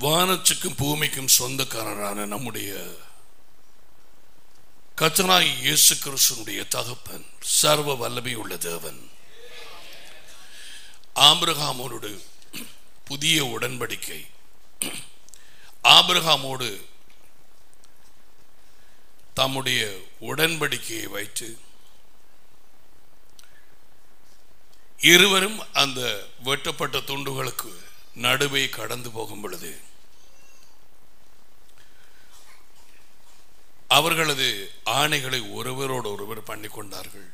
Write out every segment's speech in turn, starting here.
வானத்துக்கும் பூமிக்கும் சொந்தக்காரரான நம்முடைய கத்தனாய் இயேசு கிறிஸ்துனுடைய தகப்பன் சர்வ வல்லமை உள்ள தேவன் ஆபிரகாமோடு புதிய உடன்படிக்கை ஆபிரகாமோடு தம்முடைய உடன்படிக்கையை வைத்து இருவரும் அந்த வெட்டப்பட்ட துண்டுகளுக்கு நடுவே கடந்து போகும் பொழுது அவர்களது ஆணைகளை ஒருவரோடு ஒருவர் பண்ணி கொண்டார்கள்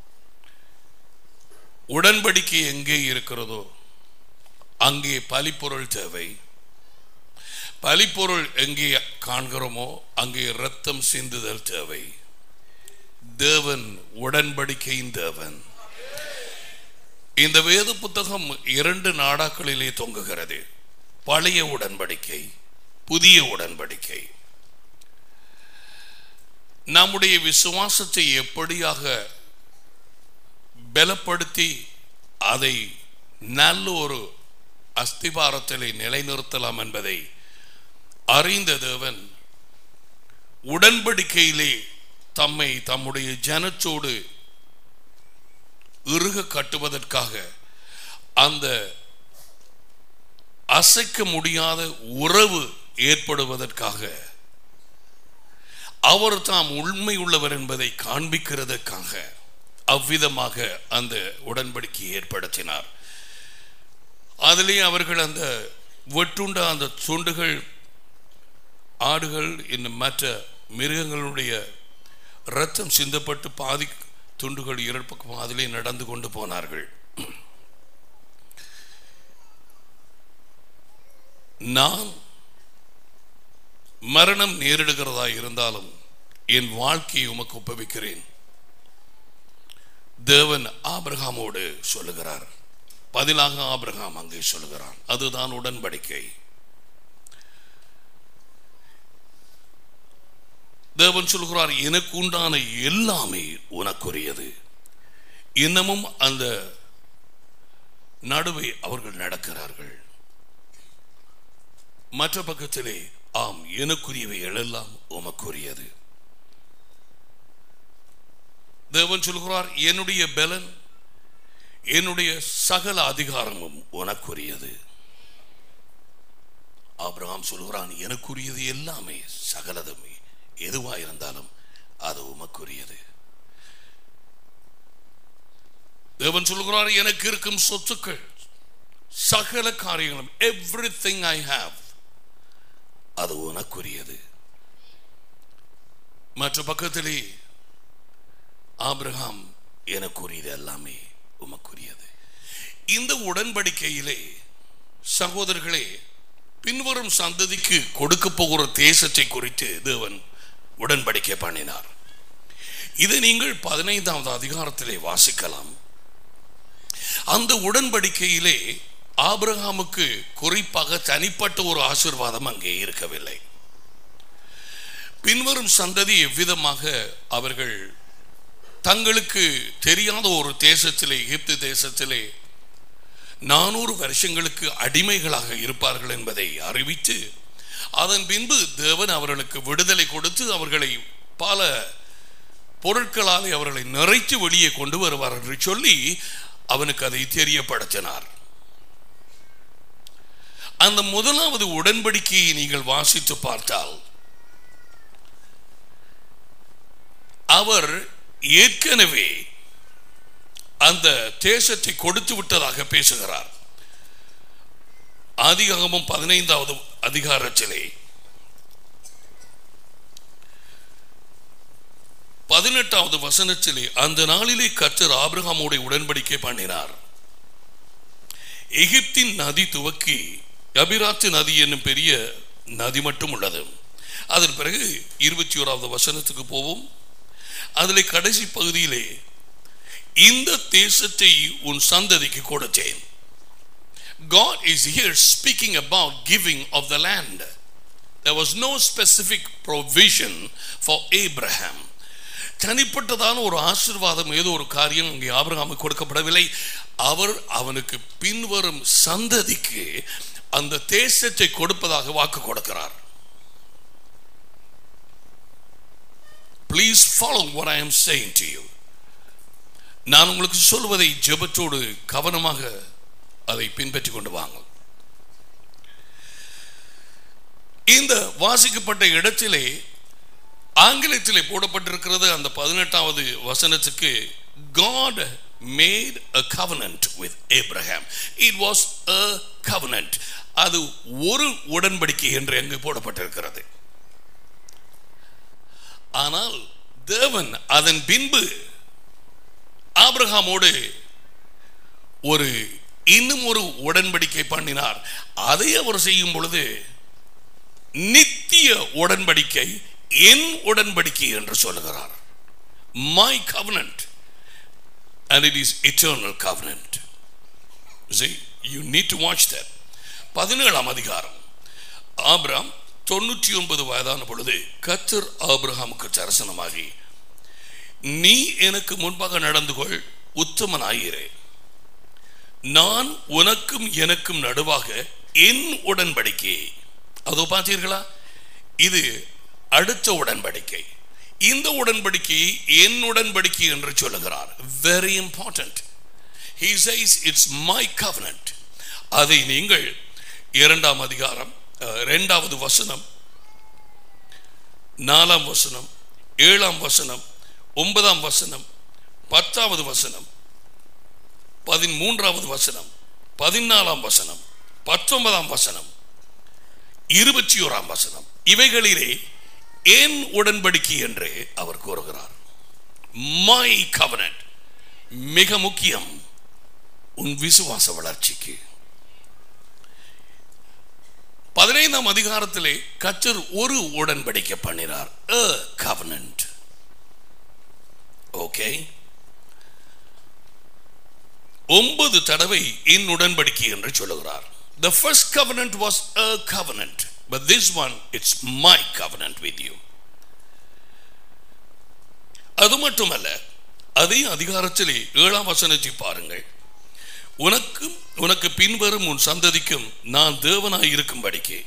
உடன்படிக்கை எங்கே இருக்கிறதோ அங்கே பலிப்பொருள் தேவை பலிப்பொருள் எங்கே காண்கிறோமோ அங்கே ரத்தம் சிந்துதல் தேவை தேவன் உடன்படிக்கையின் தேவன் இந்த வேத புத்தகம் இரண்டு நாடாக்களிலே தொங்குகிறது பழைய உடன்படிக்கை புதிய உடன்படிக்கை நம்முடைய விசுவாசத்தை எப்படியாக பலப்படுத்தி அதை நல்ல ஒரு அஸ்திபாரத்திலே நிலைநிறுத்தலாம் என்பதை அறிந்த தேவன் உடன்படிக்கையிலே தம்மை தம்முடைய ஜனத்தோடு இறுக கட்டுவதற்காக அந்த அசைக்க முடியாத உறவு ஏற்படுவதற்காக அவர் தாம் உண்மை உள்ளவர் என்பதை காண்பிக்கிறதற்காக அவ்விதமாக அந்த உடன்படிக்கையை ஏற்படுத்தினார் அதிலே அவர்கள் அந்த வெட்டுண்ட அந்த துண்டுகள் ஆடுகள் இன்னும் மற்ற மிருகங்களுடைய ரத்தம் சிந்தப்பட்டு பாதி துண்டுகள் இரண்டு அதிலே நடந்து கொண்டு போனார்கள் நான் மரணம் நேரிடுகிறதா இருந்தாலும் என் வாழ்க்கையை உமக்கு ஒப்புவிக்கிறேன் தேவன் ஆபிரகாமோடு சொல்லுகிறார் பதிலாக ஆபிரகாம் அங்கே சொல்லுகிறான் அதுதான் உடன்படிக்கை தேவன் சொல்கிறார் எனக்கு உண்டான எல்லாமே உனக்குரியது இன்னமும் அந்த நடுவே அவர்கள் நடக்கிறார்கள் மற்ற பக்கத்திலே ஆம் எனக்குரியவைகள் எல்லாம் உமக்குரியது தேவன் சொல்கிறார் என்னுடைய பலன் என்னுடைய சகல அதிகாரமும் உனக்குரியது ஆபிரகாம் சொல்கிறான் எனக்குரியது எல்லாமே சகலதுமே எதுவா இருந்தாலும் அது உமக்குரியது தேவன் சொல்கிறார் எனக்கு இருக்கும் சொத்துக்கள் சகல காரியங்களும் எவ்ரி திங் ஐ ஹாவ் அது உனக்குரியது மற்ற பக்கத்திலே ஆபிரகாம் எனக்குரியது எல்லாமே உமக்குரியது இந்த உடன்படிக்கையிலே சகோதரர்களே பின்வரும் சந்ததிக்கு கொடுக்க போகிற தேசத்தை குறித்து தேவன் உடன்படிக்கை பண்ணினார் இதை நீங்கள் பதினைந்தாவது அதிகாரத்திலே வாசிக்கலாம் அந்த உடன்படிக்கையிலே ஆபிரகாமுக்கு குறிப்பாக தனிப்பட்ட ஒரு ஆசிர்வாதம் அங்கே இருக்கவில்லை பின்வரும் சந்ததி எவ்விதமாக அவர்கள் தங்களுக்கு தெரியாத ஒரு தேசத்திலே எகிப்து தேசத்திலே நானூறு வருஷங்களுக்கு அடிமைகளாக இருப்பார்கள் என்பதை அறிவித்து அதன் பின்பு தேவன் அவர்களுக்கு விடுதலை கொடுத்து அவர்களை பல பொருட்களாலே அவர்களை நிறைத்து வெளியே கொண்டு வருவார் என்று சொல்லி அவனுக்கு அதை தெரியப்படுத்தினார் அந்த முதலாவது உடன்படிக்கையை நீங்கள் வாசித்து பார்த்தால் அவர் ஏற்கனவே அந்த தேசத்தை கொடுத்து விட்டதாக பேசுகிறார் ஆதிகாகமும் பதினைந்தாவது அதிகாரத்திலே பதினெட்டாவது வசனத்திலே அந்த நாளிலே கர்த்தர் ஆபிரகாமோட உடன்படிக்கை பண்ணினார் எகிப்தின் நதி துவக்கி அபிராத்து நதி என்னும் பெரிய நதி மட்டும் உள்ளது அதன் பிறகு இருபத்தி ஓராவது வசனத்துக்கு போவோம் அதில் கடைசி பகுதியிலே இந்த தேசத்தை உன் சந்ததிக்கு கொடுத்தேன் God is here speaking about giving of the land. There was no specific provision for Abraham. தனிப்பட்டதான ஒரு ஆசிர்வாதம் ஏதோ ஒரு காரியம் இங்கே ஆபிரகாமுக்கு கொடுக்கப்படவில்லை அவர் அவனுக்கு பின்வரும் சந்ததிக்கு அந்த தேசத்தை கொடுப்பதாக வாக்கு கொடுக்கிறார் please follow what I am saying to you நான் உங்களுக்கு சொல்வதை ஜெபத்தோடு கவனமாக அதை பின்பற்றி கொண்டு வாங்க இந்த வாசிக்கப்பட்ட இடத்திலே ஆங்கிலத்திலே போடப்பட்டிருக்கிறது அந்த பதினெட்டாவது வசனத்துக்கு God made a covenant with Abraham. It was a covenant. அது ஒரு உடன்படிக்கை என்று அங்கு போடப்பட்டிருக்கிறது ஆனால் தேவன் அதன் பின்பு ஆபிரகாமோடு ஒரு இன்னும் ஒரு உடன்படிக்கை பண்ணினார் அதை அவர் செய்யும் பொழுது நித்திய உடன்படிக்கை என் உடன்படிக்கை என்று சொல்லுகிறார் my covenant and it is eternal covenant see you need to watch that பதினேழாம் அதிகாரம் ஆபிராம் தொண்ணூற்றி ஒன்பது வயதான பொழுது கத்தர் ஆபிரகாமுக்கு தரிசனமாகி நீ எனக்கு முன்பாக நடந்து கொள் உத்தமனாயிரே நான் உனக்கும் எனக்கும் நடுவாக என் உடன்படிக்கை அதோ பார்த்தீர்களா இது அடுத்த உடன்படிக்கை இந்த உடன்படிக்கை என் உடன்படிக்கை என்று சொல்லுகிறார் very important he says it's my covenant அதை நீங்கள் இரண்டாம் அதிகாரம் அஹ், இரண்டாவது வசனம் நாலாம் வசனம் ஏழாம் வசனம் ஒன்பதாம் வசனம் பத்தாவது வசனம் பதிமூன்றாவது வசனம் பதினாலாம் வசனம் பத்தொன்பதாம் வசனம் இருபத்தி ஓராம் வசனம் இவைகளிலே என் உடன்படிக்கை என்று அவர் கூறுகிறார் மை covenant மிக முக்கியம் உன் விசுவாச வளர்ச்சிக்கு பதினைந்தாம் அதிகாரத்திலே கச்சர் ஒரு உடன்படிக்கை பண்ணினார் a covenant ஓகே ஒன்பது தடவை என் உடன்படிக்கை என்று சொல்லுகிறார் the first covenant was a covenant but this one it's my covenant with you அது மட்டுமல்ல அதே அதிகாரத்திலே ஏழாம் வசனத்தை பாருங்கள் உனக்கும் உனக்கு பின்வரும் உன் சந்ததிக்கும் நான் தேவனாய் இருக்கும்படிக்கு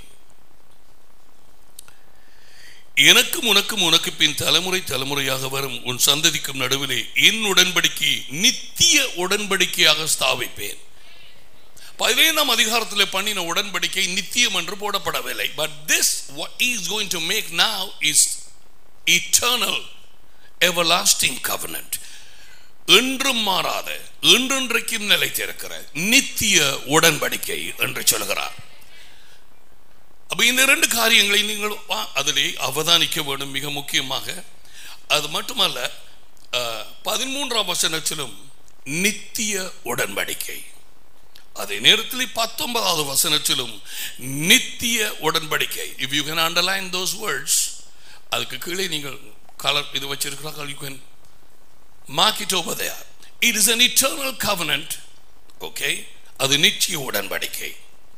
எனக்கும் உனக்கும் உனக்கு பின் தலைமுறை தலைமுறையாக வரும் உன் சந்ததிக்கும் நடுவிலே என் உடன்படிக்கை நித்திய உடன்படிக்கையாக ஸ்தாபிப்பேன் பதினைந்தாம் அதிகாரத்தில் பண்ணின உடன்படிக்கை நித்தியம் என்று போடப்படவில்லை but this what he is going to make now is eternal everlasting covenant என்றும் மாறாத என்றென்றைக்கும் நிலைத்திருக்கிற நித்திய உடன்படிக்கை என்று சொல்கிறார் அப்ப இந்த இரண்டு காரியங்களை நீங்கள் வா- அதிலே அவதானிக்க வேண்டும் மிக முக்கியமாக அது மட்டுமல்ல அஹ், பதிமூன்றாம் வசனத்திலும் நித்திய உடன்படிக்கை அதே நேரத்தில் பத்தொன்பதாவது வசனத்திலும் நித்திய உடன்படிக்கை if you can underline those words அதுக்கு கீழே நீங்கள் கலர் இது வச்சிருக்கிறார்கள் you can mark it over there it is an eternal covenant okay அது நிச்சய உடன்படிக்கை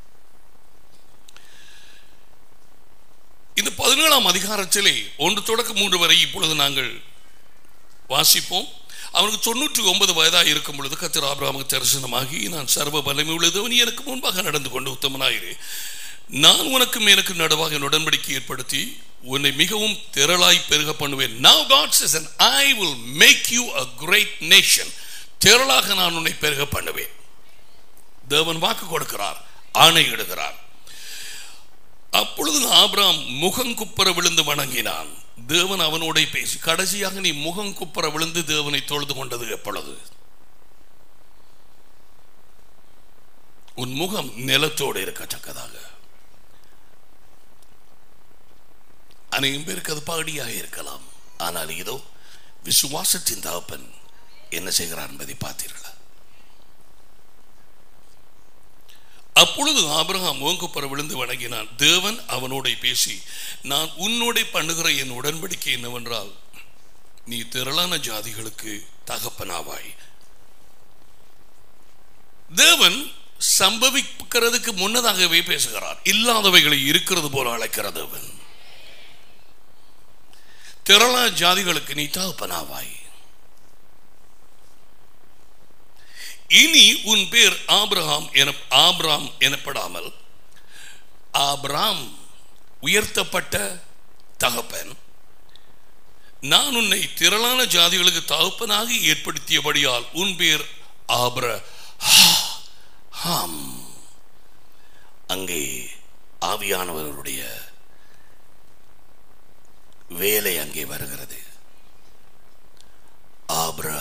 இந்த பதினேழாம் அதிகாரத்திலே ஒன்று தொடக்க மூன்று வரை இப்பொழுது நாங்கள் வாசிப்போம் அவனுக்கு தொண்ணூற்றி ஒன்பது வயதாக இருக்கும் பொழுது கத்திர ஆபிரகாமுக்கு தரிசனமாகி நான் சர்வ வல்லமை உள்ளது நீ எனக்கு முன்பாக நடந்து கொண்டு உத்தமனாயிரு நான் உனக்கும் எனக்கு நடுவாக என் உடன்படிக்கை ஏற்படுத்தி உன்னை மிகவும் திரளாய் பெருக பண்ணுவேன் now god says and i will make you a great nation திரளாக நான் உன்னை பெருக பண்ணுவேன் தேவன் வாக்கு கொடுக்கிறார் ஆணையிடுகிறார் அப்பொழுது ஆபிராம் முகங்குப்புற விழுந்து வணங்கினான் தேவன் அவனோட பேசி கடைசியாக நீ முகங்குப்புற விழுந்து தேவனை தொழுது கொண்டது எப்பொழுது உன் முகம் நிலத்தோடு இருக்கத்தக்கதாக அநேகம் பேருக்கு அது பாடியாக இருக்கலாம் ஆனால் இதோ விசுவாசத்தின் தகப்பன் என்ன செய்கிறார் என்பதை பார்த்தீர்களா அப்பொழுது ஆபிரகாம் ஓங்குப்பற விழுந்து வணங்கினான் தேவன் அவனோட பேசி நான் உன்னோட பண்ணுகிற என் உடன்படிக்கை என்னவென்றால் நீ திரளான ஜாதிகளுக்கு தகப்பனாவாய் தேவன் சம்பவிக்கிறதுக்கு முன்னதாகவே பேசுகிறார் இல்லாதவைகளை இருக்கிறது போல அழைக்கிற தேவன் திரளான ஜாதிகளுக்கு நீ தகப்பனாவாய் இனி உன் பேர் ஆபிரகாம் என ஆபிராம் எனப்படாமல் ஆபிராம் உயர்த்தப்பட்ட தகப்பன் நான் உன்னை திரளான ஜாதிகளுக்கு தகப்பனாக ஏற்படுத்தியபடியால் உன் பேர் ஆபிர ஹாம் அங்கே ஆவியானவர்களுடைய வேலை அங்கே வருகிறது ஆபிர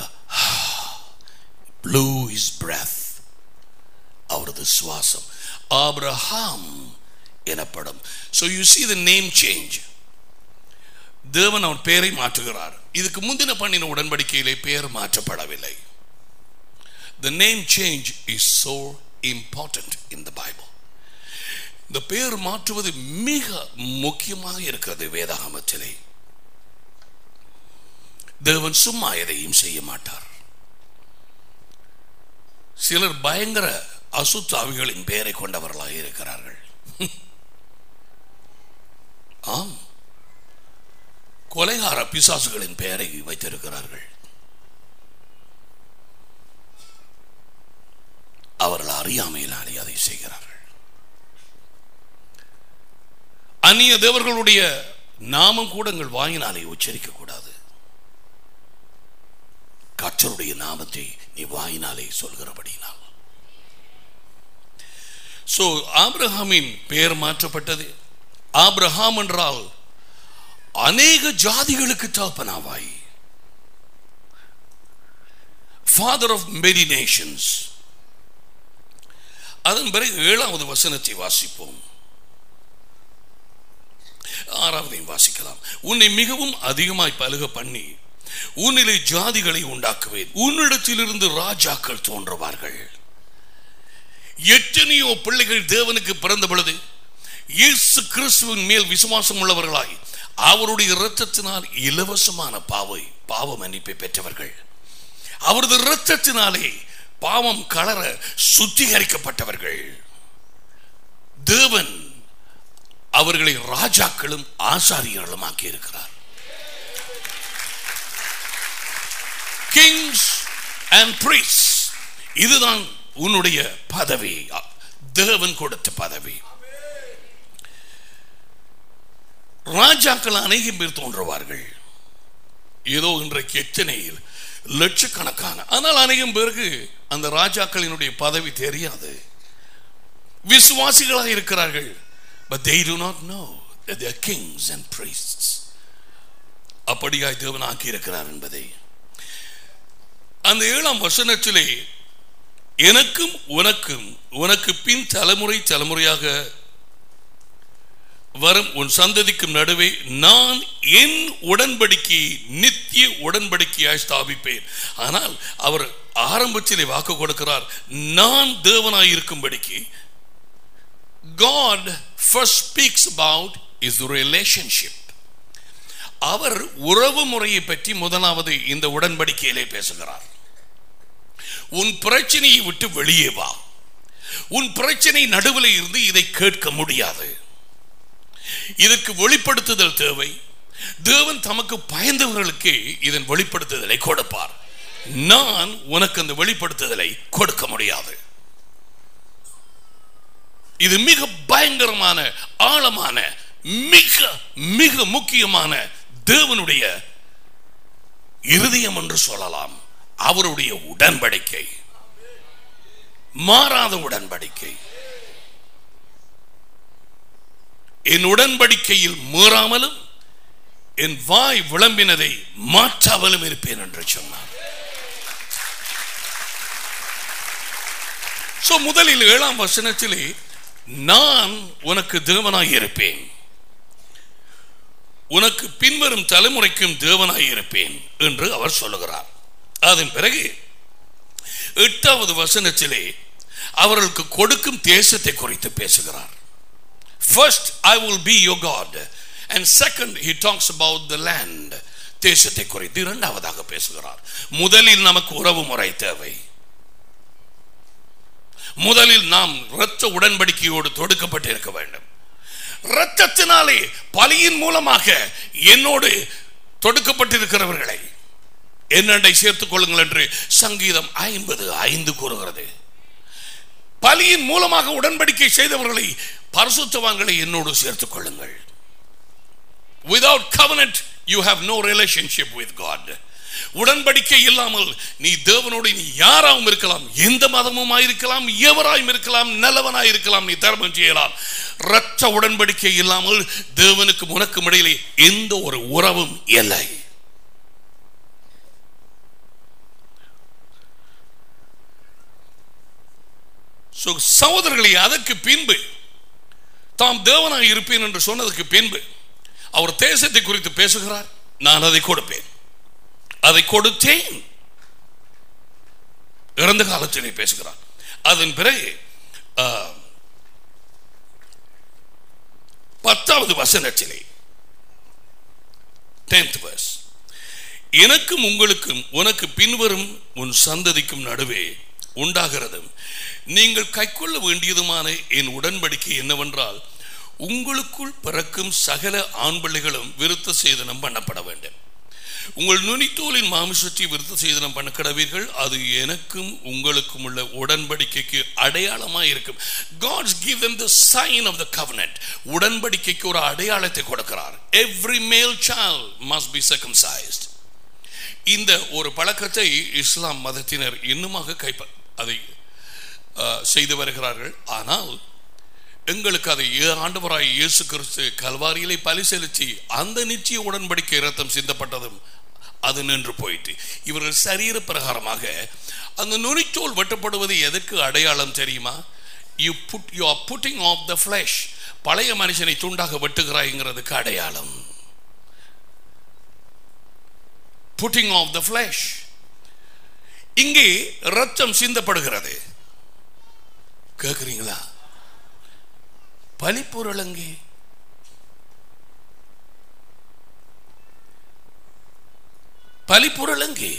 ப்ளூ இஸ் breath அவரது சுவாசம் ஆப்ரஹாம் எனப்படும் so you see the name change தேவன் அவர் பெயரை மாற்றுகிறார் இதுக்கு முந்தின பண்ணின உடன்படிக்கையிலே பெயர் மாற்றப்படவில்லை the name change is so important in the bible இந்த பெயர் மாற்றுவது மிக முக்கியமாக இருக்கிறது வேதாகமத்திலே தேவன் சும்மா எதையும் செய்ய மாட்டார் சிலர் பயங்கர அசுத்தாவிகளின் பெயரை கொண்டவர்களாக இருக்கிறார்கள் ஆம் கொலைகார பிசாசுகளின் பெயரை வைத்திருக்கிறார்கள் அவர்கள் அறியாமையினாலே அதை செய்கிறார்கள் அந்நிய தேவர்களுடைய நாமம் கூட எங்கள் வாயினாலே உச்சரிக்க கூடாது கர்த்தருடைய நாமத்தை நீ வாயினாலே சொல்கிறபடினால் சோ ஆபிரஹாமின் பெயர் மாற்றப்பட்டது ஆபிரஹாம் என்றால் அநேக ஜாதிகளுக்கு தகப்பனாவாய் ஃபாதர் ஆஃப் மெரி நேஷன்ஸ் அதன் பிறகு ஏழாவது வசனத்தை வாசிப்போம் ஆறாவதையும் வாசிக்கலாம் உன்னை மிகவும் அதிகமாய் பலுக பண்ணி உன்னிலே ஜாதிகளை உண்டாக்குவேன் உன்னிடத்திலிருந்து ராஜாக்கள் தோன்றுவார்கள் எத்தனையோ பிள்ளைகள் தேவனுக்கு பிறந்த பொழுது இயேசு கிறிஸ்துவின் மேல் விசுவாசம் உள்ளவர்களாய் அவருடைய இரத்தத்தினால் இலவசமான பாவை பாவ மன்னிப்பை பெற்றவர்கள் அவரது இரத்தத்தினாலே பாவம் கலர சுத்திகரிக்கப்பட்டவர்கள் தேவன் அவர்களை ராஜாக்களும் ஆசாரியர்களும் ஆக்கி இருக்கிறார் கிங்ஸ் அண்ட் பிரீஸ் இதுதான் உன்னுடைய பதவி தேவன் கொடுத்த பதவி ராஜாக்கள் அநேகம் பேர் தோன்றுவார்கள் ஏதோ இன்றைக்கு எத்தனையில் லட்சக்கணக்கான ஆனால் அநேகம் பேருக்கு அந்த ராஜாக்களினுடைய பதவி தெரியாது விசுவாசிகளாக இருக்கிறார்கள் but they do not know that they are kings and priests அப்படியாய் தேவன் ஆக்கி இருக்கிறார் என்பதை அந்த ஏழாம் வசனத்திலே எனக்கும் உனக்கும் உனக்கு பின் தலைமுறை தலைமுறையாக வரும் உன் சந்ததிக்கும் நடுவே நான் என் உடன்படிக்கை நித்திய உடன்படிக்கையாய் ஸ்தாபிப்பேன் ஆனால் அவர் ஆரம்பத்திலே வாக்கு கொடுக்கிறார் நான் தேவனாய் இருக்கும்படிக்கு God first speaks about his relationship அவர் உறவு முறையை பற்றி முதலாவது இந்த உடன்படிக்கையிலே பேசுகிறார் உன் பிரச்சனையை விட்டு வெளியே வா உன் பிரச்சனை நடுவில் இருந்து இதை கேட்க முடியாது இதற்கு வெளிப்படுத்துதல் தேவை தேவன் தமக்கு பயந்தவர்களுக்கு இதன் வெளிப்படுத்துதலை கொடுப்பார் நான் உனக்கு அந்த வெளிப்படுத்துதலை கொடுக்க முடியாது இது மிக பயங்கரமான ஆழமான மிக மிக முக்கியமான தேவனுடைய இருதயம் என்று சொல்லலாம் அவருடைய உடன்படிக்கை மாறாத உடன்படிக்கை என் உடன்படிக்கையில் மீறாமலும் என் வாய் விளம்பினதை மாற்றாமலும் இருப்பேன் என்று சொன்னார் சோ முதலில் ஏழாம் வசனத்திலே நான் உனக்கு தேவனாய் இருப்பேன் உனக்கு பின்வரும் தலைமுறைக்கும் தேவனாய் இருப்பேன் என்று அவர் சொல்லுகிறார் அதன் பிறகு எட்டாவது வசனத்திலே அவர்களுக்கு கொடுக்கும் தேசத்தை குறித்து பேசுகிறார் first I will be your God and second he talks about the land தேசத்தை குறித்து இரண்டாவதாக பேசுகிறார் முதலில் நமக்கு உறவு முறை தேவை முதலில் நாம் இரத்த உடன்படிக்கையோடு தொடுக்கப்பட்டு இருக்க வேண்டும் இரத்தத்தினாலே பலியின் மூலமாக என்னோடு தொடுக்கப்பட்டிருக்கிறவர்களை என்னண்டை சேர்த்துக் கொள்ளுங்கள் என்று சங்கீதம் ஐம்பது ஐந்து கூறுகிறது பலியின் மூலமாக உடன்படிக்கை செய்தவர்களை பரிசுத்தவான்களை என்னோடு சேர்த்துக் கொள்ளுங்கள் without covenant you have no relationship with god உடன்படிக்கை இல்லாமல் நீ தேவனோடு நீ யாராவும் இருக்கலாம் எந்த மதமும் இருக்கலாம் எவராயும் இருக்கலாம் நல்லவனாய் இருக்கலாம் நீ தர்மம் செய்யலாம் இரத்த உடன்படிக்கை இல்லாமல் தேவனுக்கு உனக்கும் இடையிலே எந்த ஒரு உறவும் இல்லை So, சகோதரர்களே அதற்கு பின்பு தாம் தேவனாய் இருப்பேன் என்று சொன்னதற்கு பின்பு அவர் தேசத்தை குறித்து பேசுகிறார் நான் அதை கொடுப்பேன் அதை கொடுத்தேன் இறந்த காலத்திலே பேசுகிறார் அதன் பிறகு ஆ, பத்தாவது வசனத்திலே டென்த் verse எனக்கும் உங்களுக்கும் உனக்கு பின்வரும் உன் சந்ததிக்கும் நடுவே உண்டாகிறதும் நீங்கள் கைக்கொள்ள வேண்டியதுமான என் உடன்படிக்கை என்னவென்றால் உங்களுக்குள் பிறக்கும் சகல ஆண் பிள்ளைகளும் விருத்த சேதனம் பண்ணப்பட வேண்டும் உங்கள் நுனித்தோலின் மாமிசத்தை விருத்த சேதனம் பண்ண கடவீர்கள் அது எனக்கும் உங்களுக்கும் உள்ள உடன்படிக்கைக்கு அடையாளமாக இருக்கும் God's give them the sign of the covenant உடன்படிக்கைக்கு ஒரு அடையாளத்தை கொடுக்கிறார் every male child must be circumcised இந்த ஒரு பழக்கத்தை இஸ்லாம் மதத்தினர் இன்னுமாக கைப்ப அதை அஹ், செய்து வருகிறார்கள் ஆனால் எங்களுக்கு அதை ஏ- ஆண்டவராய் இயேசு கிறிஸ்து கல்வாரியிலே பலி செலுத்தி அந்த நிச்சய உடன்படிக்கை ரத்தம் சிந்தப்பட்டதும் அது நின்று போயிட்டு இவர்கள் சரீர பிரகாரமாக அந்த நுனித்தோல் வெட்டப்படுவது எதற்கு அடையாளம் தெரியுமா you put you are putting off the flesh பழைய மனுஷனை துண்டாக வெட்டுகிறாய்ங்கிறதுக்கு அடையாளம் புட்டிங் ஆஃப் த ஃபிளஷ் இங்கே ரத்தம் சிந்தப்படுகிறது கேட்குறீங்களா பலிப்பொருள் அங்கே பலிப்பொருள் அங்கே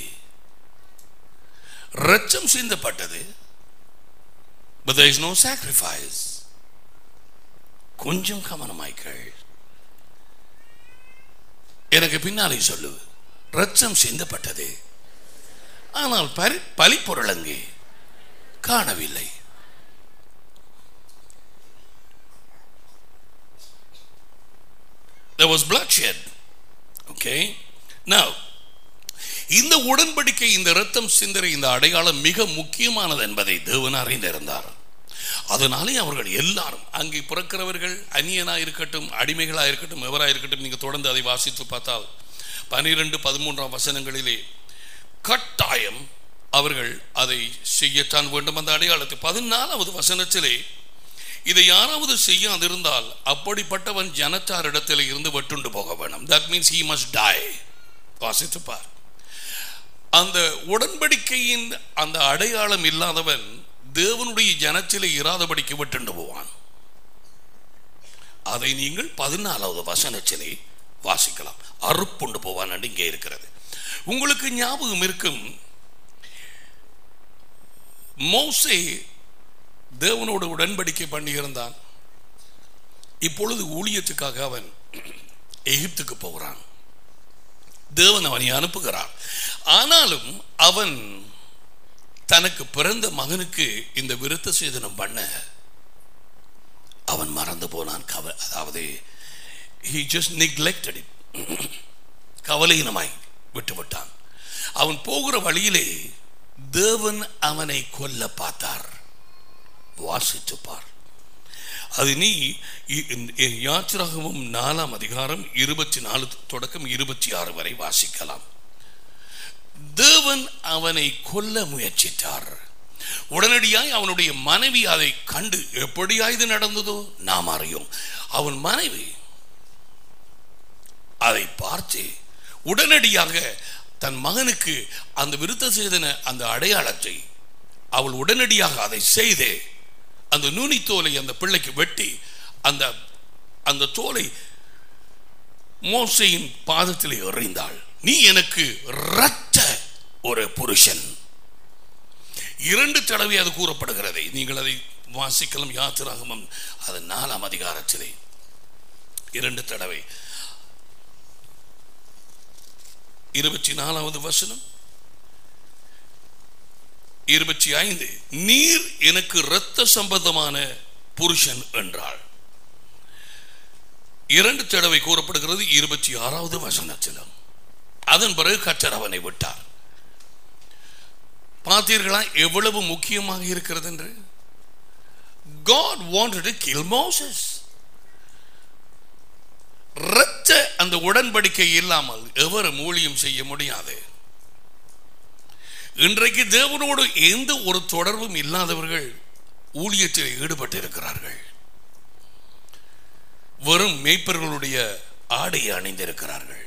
ரத்தம் சிந்தப்பட்டது but there is no sacrifice கொஞ்சம் கவனமாய்கள் எனக்கு பின்னாலே சொல்லு ரத்தம் சிந்தப்பட்டது ஆனால் பரி பலிப்பொருள் அங்கே காணவில்லை there was bloodshed okay now இந்த உடன்படிக்கை இந்த இரத்தம் சிந்தரை இந்த அடையாளம் மிக முக்கியமானது என்பதை தேவன் அறிந்திருந்தார் அதனாலே அவர்கள் எல்லாரும் அங்கே பிறக்கிறவர்கள் அந்நியனா இருக்கட்டும் அடிமைகளா இருக்கட்டும் எவரா இருக்கட்டும் நீங்க தொடர்ந்து அதை வாசித்து பார்த்தால் பனிரெண்டு பதிமூன்றாம் வசனங்களிலே கட்டாயம் அவர்கள் அதை செய்யத்தான் வேண்டும் அந்த அடையாளத்தை பதினாலாவது வசனத்திலே இதை யாராவது செய்யாதிருந்தால் அப்படிப்பட்டவன் ஜனத்தாரிடத்தில் இருந்து வெட்டுண்டு போக வேணும் that means he must die வாசித்து பார் அந்த உடன்படிக்கையின் அந்த அடையாளம் இல்லாதவன் தேவனுடைய ஜனத்திலே இராதபடிக்கு வெட்டுண்டு போவான் அதை நீங்கள் பதினாலாவது வசனத்திலே வாசிக்கலாம் அறுப்புண்டு போவான் என்று இங்கே இருக்கிறது உங்களுக்கு ஞாபகம் இருக்கும் மோசே தேவனோடு உடன்படிக்கை பண்ணியிருந்தான் இப்பொழுது ஊழியத்துக்காக அவன் எகிப்துக்கு போகிறான் தேவன் அவனை அனுப்புகிறார் ஆனாலும் அவன் தனக்கு பிறந்த மகனுக்கு இந்த விருத்த சேதனம் பண்ண அவன் மறந்து போனான் கவ அதாவது he just neglected it கவலையினமாய் விட்டுவிட்டான் அவன் போகிற வழியிலே தேவன் அவனை கொல்ல பார்த்தார் வாசித்து பார் அது நீ இ- இ- யாத்திராகமும் நாலாம் அதிகாரம் இருபத்தி நாலு தொடக்கம் இருபத்தி ஆறு வரை வாசிக்கலாம் தேவன் அவனை கொல்ல முயற்சித்தார் உடனடியாய் அவனுடைய மனைவி அதை கண்டு எப்படியா இது நடந்ததோ நாம் அறியோம் அவன் மனைவி அதை பார்த்து உடனடியாக தன் மகனுக்கு அந்த விருத்த சேதன அந்த அடையாளத்தை அவள் உடனடியாக அதை செய்து அந்த நுனி தோலை அந்த பிள்ளைக்கு வெட்டி அந்த அந்த தோலை மோசையின் பாதத்திலே எறிந்தாள் நீ எனக்கு இரத்த ஒரு புருஷன் இரண்டு தடவை அது கூறப்படுகிறது நீங்கள் அதை வாசிக்கலாம் யாத்திராகமம் அது நாலாம் அதிகாரத்திலே இரண்டு தடவை இருபத்தி நாலாவது வசனம் இருபத்தி ஐந்து நீர் எனக்கு இரத்த சம்பந்தமான புருஷன் என்றாள் இரண்டு தடவை கூறப்படுகிறது இருபத்தி ஆறாவது வசனத்திலும் அதன் பிறகு கற்றர் அவனை விட்டார் பார்த்தீர்களா எவ்வளவு முக்கியமாக இருக்கிறது என்று God wanted to kill Moses இரத்த அந்த உடன்படிக்கை இல்லாமல் எவரும் ஊழியம் செய்ய முடியாது இன்றைக்கு தேவனோடு எந்த ஒரு தொடர்பும் இல்லாதவர்கள் ஊழியத்தில் ஈடுபட்டு இருக்கிறார்கள் வெறும் மேய்ப்பர்களுடைய ஆடையை அணிந்திருக்கிறார்கள்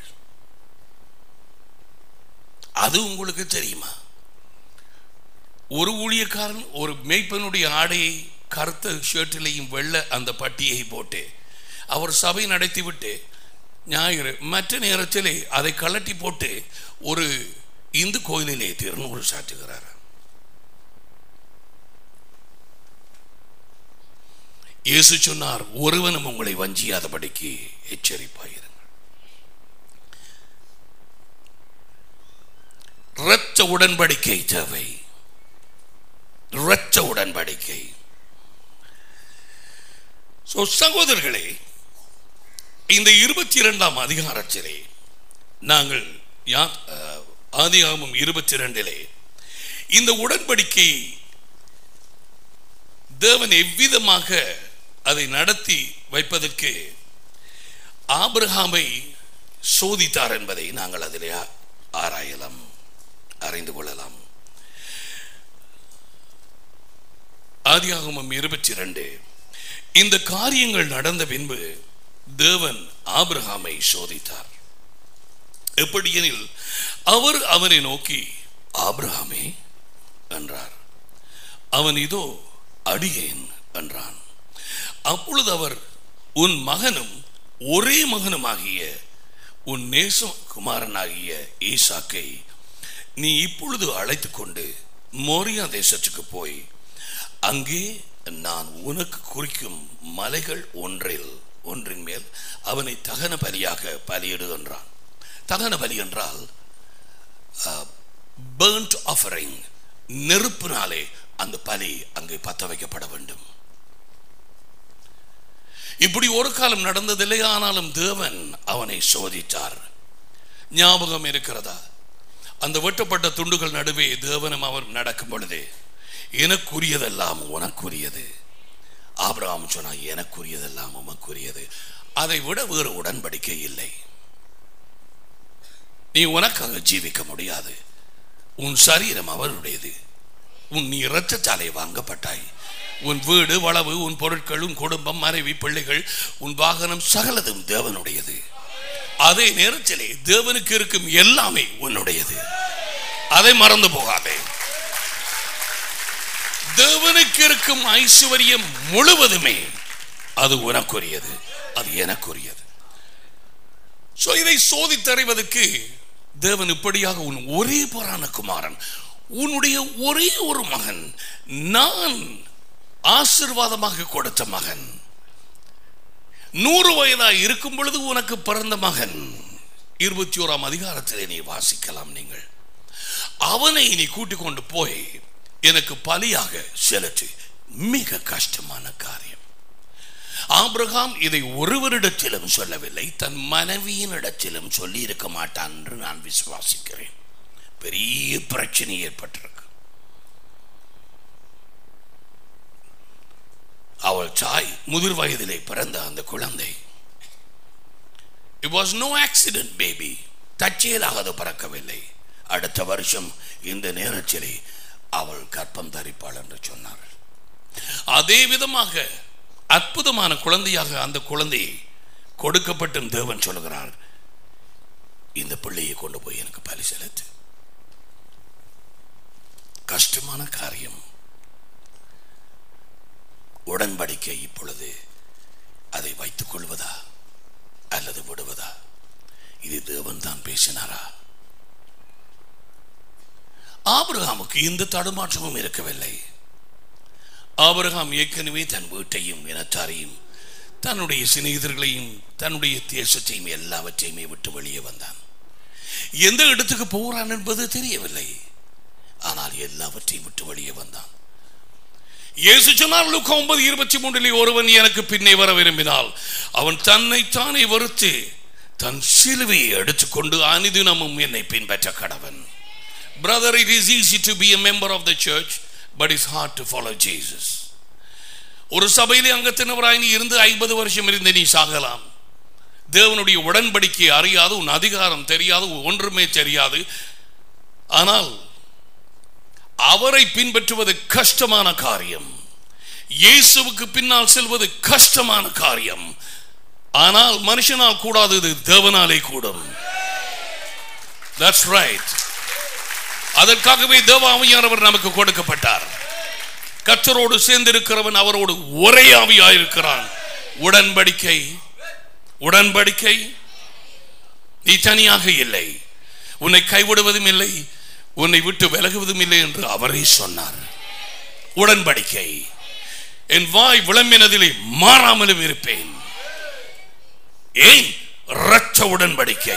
அது உங்களுக்கு தெரியுமா ஒரு ஊழியக்காரன் ஒரு மேய்ப்பனுடைய ஆடையை கருத்த ஷர்ட்டிலையும் வெள்ள அந்த பட்டியை போட்டு அவர் சபை நடத்திவிட்டு ஞாயிறு மற்ற நேரத்திலே அதை கலட்டி போட்டு ஒரு இந்து கோயிலிலே திருநூறு சாட்டுகிறார் இயேசு சொன்னார் ஒருவனும் உங்களை வஞ்சியாதபடிக்கு எச்சரிப்பாயிருங்கள் இரத்த உடன்படிக்கை தேவை இரத்த உடன்படிக்கை So, சகோதரர்களே இந்த இருபத்தி இரண்டாம் அதிகாரத்திலே நாங்கள் யா- அஹ், ஆதியாகமம் இருபத்தி இரண்டிலே இந்த உடன்படிக்கை தேவன் எவ்விதமாக அதை நடத்தி வைப்பதற்கு ஆபிரகாமை சோதித்தார் என்பதை நாங்கள் அதிலே ஆ- ஆராயலாம் அறிந்து கொள்ளலாம் ஆதியாகமம் இருபத்தி இரண்டு இந்த காரியங்கள் நடந்த பின்பு தேவன் ஆபிரகாமை சோதித்தார் எப்படியெனில் அவர் அவனை நோக்கி ஆபிரகாமே என்றார் அவன் இதோ அடியேன் என்றான் அப்பொழுது அவர் உன் மகனும் ஒரே மகனுமாகிய உன் நேச குமாரனாகிய ஈசாக்கை நீ இப்பொழுது அழைத்துக் கொண்டு மோரியா தேசத்துக்கு போய் அங்கே நான் உனக்கு குறிக்கும் மலைகள் ஒன்றில் ஒன்றின் மேல் அவனை தகன பலியாக பலியிடு என்றான் தகன பலி என்றால் பேர்ன்ட் ஆஃபரிங் நெருப்பினாலே அந்த பலி அங்கே பத்த வைக்கப்பட வேண்டும் இப்படி ஒரு காலம் நடந்ததில்லை ஆனாலும் தேவன் அவனை சோதித்தார் ஞாபகம் இருக்கிறதா அந்த வெட்டப்பட்ட துண்டுகள் நடுவே தேவனும் அவர் நடக்கும் பொழுது எனக்குரியதெல்லாம் உனக்குரியது ஆபிரகாம் சொன்னா எனக்குரியதெல்லாம் உமக்குரியது அதை விட வேறு உடன்படிக்கை இல்லை நீ உனக்காக ஜீவிக்க முடியாது உன் சரீரம் அவருடையது உன் நீ இரத்தத்தாலே வாங்கப்பட்டாய் உன் வீடு வளவு உன் பொருட்கள் உன் குடும்பம் மனைவி பிள்ளைகள் உன் வாகனம் சகலதும் தேவனுடையது அதே நேரத்திலே தேவனுக்கு இருக்கும் எல்லாமே உன்னுடையது அதை மறந்து போகாதே தேவனுக்கு இருக்கும் ஐஸ்வர்யம் முழுவதுமே அது உனக்குரியது அது எனக்குரியது சோ இதை சோதித்தறிவதற்கு தேவன் இப்படியாக உன் ஒரே புறான குமாரன் உன்னுடைய ஒரே ஒரு மகன் நான் ஆசிர்வாதமாக கொடுத்த மகன் நூறு வயதாய் இருக்கும் பொழுது உனக்கு பிறந்த மகன் இருபத்தி ஓராம் அதிகாரத்திலே நீ வாசிக்கலாம் நீங்கள் அவனை நீ கூட்டிக் கொண்டு போய் எனக்கு பலியாக செலுத்து மிக கஷ்டமான காரியம் ஆபிரகாம் இதை ஒருவரிடத்திலும் சொல்லவில்லை தன் மனைவியின் இடத்திலும் சொல்லி இருக்க மாட்டான் என்று நான் விசுவாசிக்கிறேன் பெரிய பிரச்சனை ஏற்பட்டிருக்கு அவள் தாய் முதிர் வயதிலே பிறந்த அந்த குழந்தை it was no accident baby தற்செயலாக அது பறக்கவில்லை அடுத்த வருஷம் இந்த நேரத்திலே அவள் கற்பம் தரிப்பாள் என்று சொன்னார்கள் அதே விதமாக அற்புதமான குழந்தையாக அந்த குழந்தையை கொடுக்கப்பட்டும் தேவன் சொல்கிறார் இந்த பிள்ளையை கொண்டு போய் எனக்கு பலி செலுத்து கஷ்டமான காரியம் உடன்படிக்கை இப்பொழுது அதை வைத்துக் கொள்வதா அல்லது விடுவதா இது தேவன் தான் பேசினாரா ஆபிரகாமுக்கு இந்த தடுமாற்றமும் இருக்கவில்லை ஆபிரகாம் ஏற்கனவே தன் வீட்டையும் இனத்தாரையும் தன்னுடைய சிநேகிதர்களையும் தன்னுடைய தேசத்தையும் எல்லாவற்றையுமே விட்டு வெளியே வந்தான் எந்த இடத்துக்கு போகிறான் என்பது தெரியவில்லை ஆனால் எல்லாவற்றையும் விட்டு வெளியே வந்தான் இயேசு சொன்னார் லுக்கா ஒன்பது இருபத்தி மூன்றிலே ஒருவன் எனக்கு பின்னே வர விரும்பினால் அவன் தன்னை தானே வெறுத்து தன் சிலுவையை எடுத்துக்கொண்டு அனிதினமும் என்னை பின்பற்ற கடவன் brother it is easy to be a member of the church but it's hard to follow Jesus ஒரு சபையிலே அங்கத்தினவராய் நீ இருந்து ஐம்பது வருஷம் இருந்து நீ சாகலாம் தேவனுடைய உடன்படிக்கை அறியாது உன் அதிகாரம் தெரியாது ஒன்றுமே தெரியாது ஆனால் அவரை பின்பற்றுவது கஷ்டமான காரியம் இயேசுவுக்கு பின்னால் செல்வது கஷ்டமான காரியம் ஆனால் மனுஷனால் கூடாதது தேவனாலே கூடும் தட்ஸ் ரைட் அதற்காகவே தேவாவியானவர் நமக்கு கொடுக்கப்பட்டார் கத்தரோடு சேர்ந்திருக்கிறவன் அவரோடு ஒரே ஆவியாயிருக்கிறான் உடன்படிக்கை உடன்படிக்கை நீ தனியாக இல்லை உன்னை கைவிடுவதும் இல்லை உன்னை விட்டு விலகுவதும் இல்லை என்று அவரே சொன்னார் உடன்படிக்கை என் வாய் விளம்பினதிலே மாறாமலும் இருப்பேன் ஏன் இரட்ச உடன்படிக்கை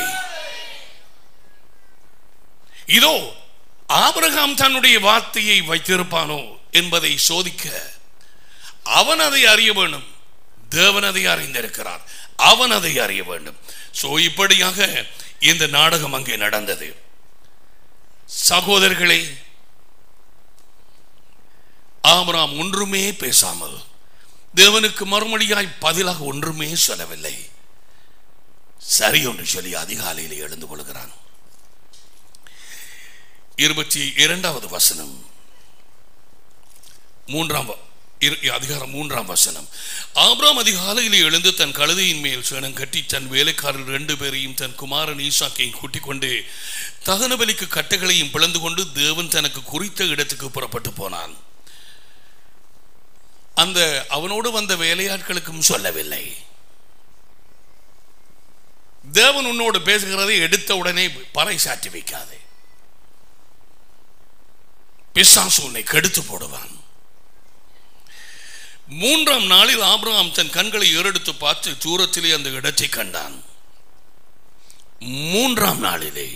இதோ ஆபிரகாம் தன்னுடைய வார்த்தையை வைத்திருப்பானோ என்பதை சோதிக்க அவன் அதை அறிய வேண்டும் தேவன் அதை அறிந்திருக்கிறார் அவன் அதை அறிய வேண்டும் சோ இப்படியாக இந்த நாடகம் அங்கே நடந்தது சகோதரர்களே ஆமராம் ஒன்றுமே பேசாமல் தேவனுக்கு மறுமொழியாய் பதிலாக ஒன்றுமே சொல்லவில்லை சரி என்று சொல்லி அதிகாலையில் எழுந்து கொள்கிறான் இருபத்தி இரண்டாவது வசனம் மூன்றாம் வ- இரு- அதிகாரம் மூன்றாம் வசனம் ஆபிராம் அதிகாலையில் எழுந்து தன் கழுதையின் மேல் சேணம் கட்டி தன் வேலைக்காரர் ரெண்டு பேரையும் தன் குமாரன் ஈசாக்கையும் கூட்டிக் கொண்டு தகன பலிக்கு கட்டைகளையும் பிளந்து கொண்டு தேவன் தனக்கு குறித்த இடத்துக்கு புறப்பட்டு போனான் அந்த அவனோடு வந்த வேலையாட்களுக்கும் சொல்லவில்லை தேவன் உன்னோடு பேசுகிறதை எடுத்த உடனே பறை சாட்டி வைக்காதே பிசாசு உன்னை கெடுத்து போடுவான் மூன்றாம் நாளில் ஆபிரகாம் தன் கண்களை ஏறெடுத்து பார்த்து தூரத்திலே அந்த இடத்தை கண்டான் மூன்றாம் நாளிலே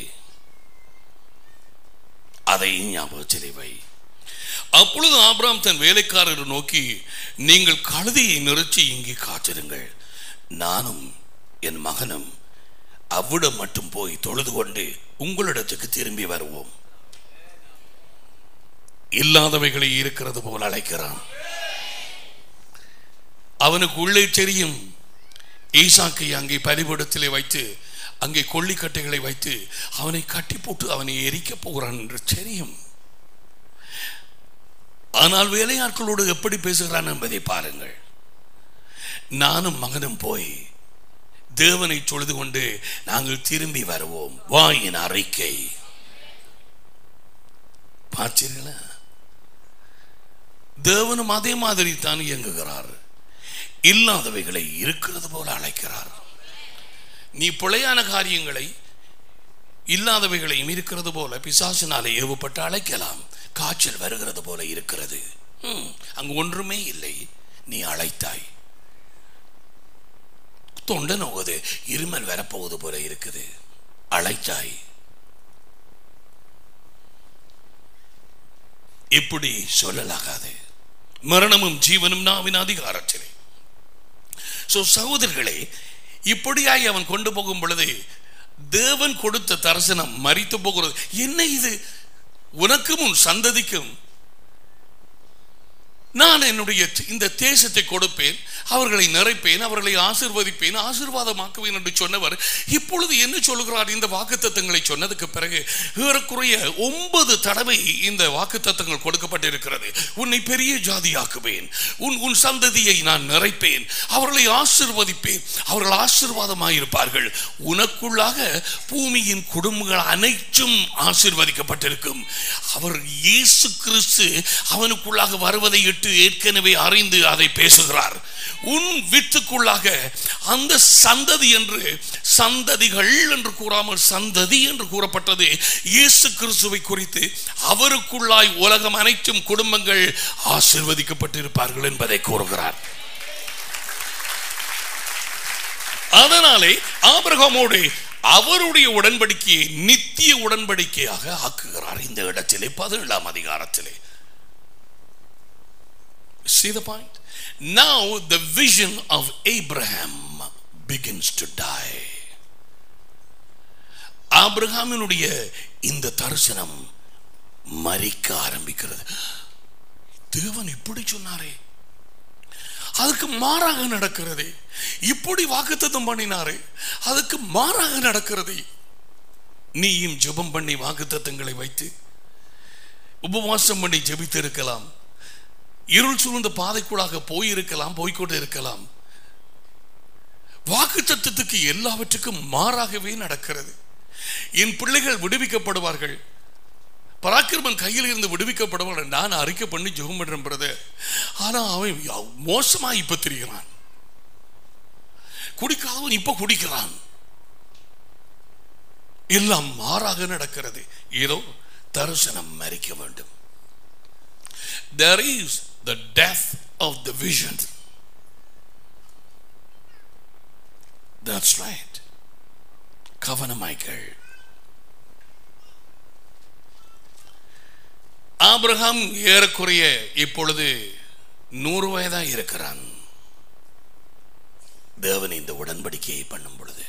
அதை ஞாபகத்திலே வை அப்பொழுது ஆபிரகாம் தன் வேலைக்காரரை நோக்கி நீங்கள் கழுதையை நிறுத்தி இங்கே காத்திருங்கள் நானும் என் மகனும் அவ்விடம் மட்டும் போய் தொழுது கொண்டு உங்களிடத்துக்கு திரும்பி வருவோம் இல்லாதவைகளை இருக்கிறது போல் அழைக்கிறான் அவனுக்கு உள்ளே தெரியும் ஈசாக்கை அங்கே பலிபடத்திலே வைத்து அங்கே கொள்ளிக்கட்டைகளை வைத்து அவனை கட்டி போட்டு அவனை எரிக்கப் போகிறான் என்று தெரியும் ஆனால் வேலையாட்களோடு எப்படி பேசுகிறான் என்பதை பாருங்கள் நானும் மகனும் போய் தேவனை தொழுது கொண்டு நாங்கள் திரும்பி வருவோம் வாயின் அறிக்கை பார்த்தீர்களா தேவனும் அதே மாதிரி தான் இயங்குகிறார் இல்லாதவைகளை இருக்கிறது போல அழைக்கிறார் நீ பிழையான காரியங்களை இல்லாதவைகளையும் இருக்கிறது போல பிசாசினாலே ஏவப்பட்டு அழைக்கலாம் காய்ச்சல் வருகிறது போல இருக்கிறது ம், அங்கு ஒன்றுமே இல்லை நீ அழைத்தாய் தொண்டை நோகுது இருமல் வரப்போகுது போல இருக்குது அழைத்தாய் இப்படி சொல்லலாகாது மரணமும் ஜீவனும் நாவின் அதிகாரத்திலே சோ சகோதரர்களே இப்படியாய் அவன் கொண்டு போகும் பொழுது தேவன் கொடுத்த தரிசனம் மறித்து போகிறது என்ன இது உனக்கும் உன் சந்ததிக்கும் நான் என்னுடைய இந்த தேசத்தை கொடுப்பேன் அவர்களை நிறைப்பேன் அவர்களை ஆசிர்வதிப்பேன் ஆசீர்வாதமாக்குவேன் என்று சொன்னவர் இப்பொழுது என்ன சொல்லுகிறார் இந்த வாக்குத்தத்தங்களை சொன்னதுக்கு பிறகு ஏறக்குறைய ஒன்பது தடவை இந்த வாக்குத்தத்தங்கள் கொடுக்கப்பட்டிருக்கிறது உன்னை பெரிய ஜாதியாக்குவேன் உன் உன் சந்ததியை நான் நிறைப்பேன் அவர்களை ஆசிர்வதிப்பேன் அவர்கள் ஆசீர்வாதமாயிருப்பார்கள் உனக்குள்ளாக பூமியின் குடும்பங்கள் அனைத்தும் ஆசீர்வதிக்கப்பட்டிருக்கும் அவர் இயேசு கிறிஸ்து அவனுக்குள்ளாக வருவதை இட்டு ஏற்கனவே அறிந்து அதை பேசுகிறார் உன் வித்துக்குள்ளாக அந்த சந்ததி என்று சந்ததிகள் என்று கூறாமல் சந்ததி என்று கூறப்பட்டது இயேசு கிறிஸ்துவை குறித்து அவருக்குள்ளாய் உலகம் அனைத்தும் குடும்பங்கள் ஆசிர்வதிக்கப்பட்டிருப்பார்கள் என்பதை கூறுகிறார் அதனாலே ஆபிரகாமோடு அவருடைய உடன்படிக்கையை நித்திய உடன்படிக்கையாக ஆக்குகிறார் இந்த இடத்திலே பதினேழாம் அதிகாரத்திலே See the point? Now the vision of Abraham begins to die. ஆபிரகாமினுடைய இந்த தரிசனம் மறிக்க ஆரம்பிக்கிறது தேவன் இப்படி சொன்னாரே அதுக்கு மாறாக நடக்கிறது இப்படி வாக்குத்தத்தம் பண்ணினாரே அதுக்கு மாறாக நடக்கிறது நீயும் ஜெபம் பண்ணி வாக்குத்தத்தங்களை வைத்து உபவாசம் பண்ணி ஜெபித்து இருக்கலாம் இருள் சூழ்ந்த பாதைக்குள்ளாக போயிருக்கலாம் போய்கொண்டு இருக்கலாம் வாக்கு தத்துவத்துக்கு எல்லாவற்றுக்கும் மாறாகவே நடக்கிறது என் பிள்ளைகள் விடுவிக்கப்படுவார்கள் பராக்கிரமன் கையில் இருந்து விடுவிக்கப்படுவான் நான் அறிக்கை பண்ணி ஜெபம் பண்றேன் பிரதர் ஆனா அவன் மோசமா இப்ப திரிகிறான் குடிக்காதவன் இப்ப குடிக்கிறான் எல்லாம் மாறாக நடக்கிறது ஏதோ தரிசனம் மறிக்க வேண்டும் there is the death of the vision that's right கவனமாய்கள் ஆபிரகாம் ஏறக்குறைய இப்பொழுது நூறு வயதா இருக்கிறான் தேவன் இந்த உடன்படிக்கையை பண்ணும் பொழுது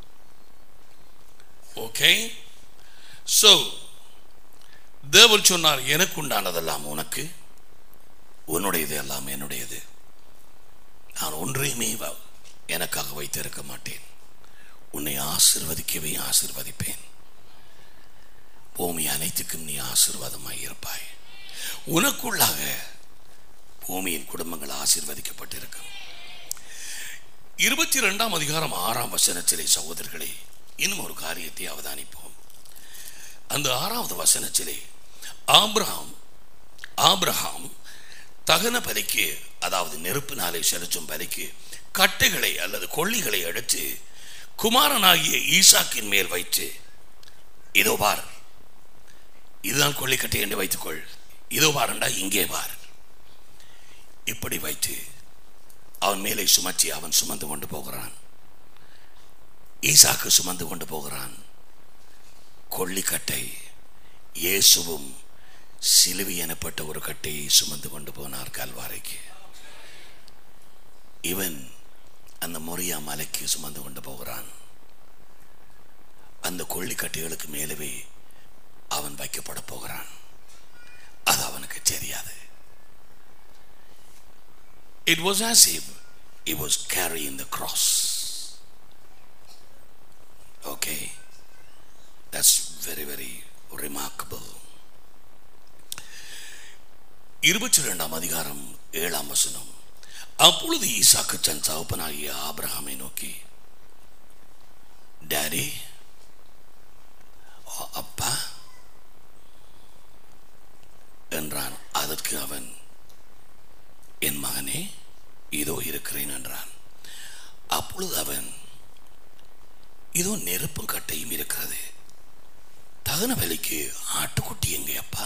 ஓகே சோ தேவன் சொன்னார் எனக்கு உண்டானதெல்லாம் உனக்கு உன்னுடையது எல்லாம் என்னுடையது நான் ஒன்றையுமே வ- எனக்காக வைத்திருக்க மாட்டேன் உன்னை ஆசிர்வதிக்கவே ஆசிர்வதிப்பேன் பூமி அனைத்துக்கும் நீ ஆசீர்வாதமாய் இருப்பாய் உனக்குள்ளாக பூமியின் குடும்பங்கள் ஆசீர்வதிக்கப்பட்டிருக்கும் இருபத்தி ரெண்டாம் அதிகாரம் ஆறாம் வசனத்திலே சகோதரர்களே இன்னும் ஒரு காரியத்தை அவதானிப்போம் அந்த ஆறாவது வசனத்திலே ஆபிரகாம் ஆபிரகாம் தகன பலிக்கு அதாவது நெருப்பினாலே செலுத்தும் பலிக்கு கட்டைகளை அல்லது கொள்ளிகளை எடுத்து குமாரனாகிய ஈசாக்கின் மேல் வைத்து இதோ பார் இதுதான் கொள்ளிக்கட்டை என்று வைத்துக்கொள் இதோ பாருண்டா இங்கே பார் இப்படி வைத்து அவன் மேலே சுமத்தி அவன் சுமந்து கொண்டு போகிறான் ஈசாக்கு சுமந்து கொண்டு போகிறான் கொள்ளிக்கட்டை இயேசுவும் சிலுவை எனப்பட்ட ஒரு கட்டையை சுமந்து கொண்டு போனார் கல்வாரைக்கு இவன் அந்த மொரியா மலைக்கு சுமந்து கொண்டு போகிறான் அந்த கொள்ளிக்கட்டைகளுக்கு மேலவே அவன் வைக்கப்பட போகிறான் அது அவனுக்கு தெரியாது It was as if he was carrying the cross. Okay? That's very, very remarkable. இருபத்தி ரெண்டாம் அதிகாரம் ஏழாம் வசனம் அப்பொழுது ஈசாக்கு தன் தகப்பனாகிய ஆபிரகாமை நோக்கி டாடி அப்பா என்றான் அதற்கு அவன் என் மகனே இதோ இருக்கிறேன் என்றான் அப்பொழுது அவன் இதோ நெருப்பும் கட்டையும் இருக்கிறது தகன வேலைக்கு ஆட்டுக்குட்டி எங்கே அப்பா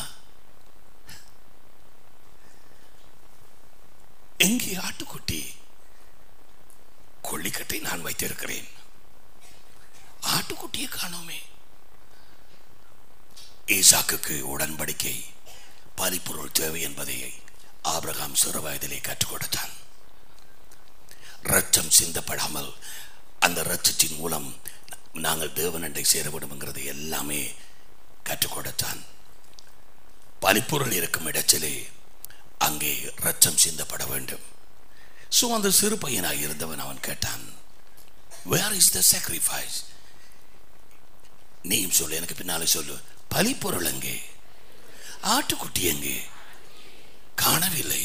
எங்கே ஆட்டுக்குட்டி கொள்ளிக்கட்டை நான் வைத்திருக்கிறேன் ஆட்டுக்குட்டியை காணோமே ஈசாக்குக்கு உடன்படிக்கை பலிப்பொருள் தேவை என்பதை ஆபிரகாம் சிறு வயதிலே கற்றுக் கொடுத்தான் ரத்தம் சிந்தப்படாமல் அந்த ரத்தத்தின் மூலம் நாங்கள் தேவனண்டை சேர விடும்ங்கிறது எல்லாமே கற்றுக் கொடுத்தான் பலிப்பொருள் இருக்கும் இடத்திலே அங்கே ரத்தம் சிந்தப்பட வேண்டும் சோ அந்த சிறு பையனாக இருந்தவன் அவன் கேட்டான் வேர் இஸ் த sacrifice நீயும் சொல்லு எனக்கு பின்னாலே சொல்லு பலிப்பொருள் எங்கே ஆட்டுக்குட்டி எங்கே காணவில்லை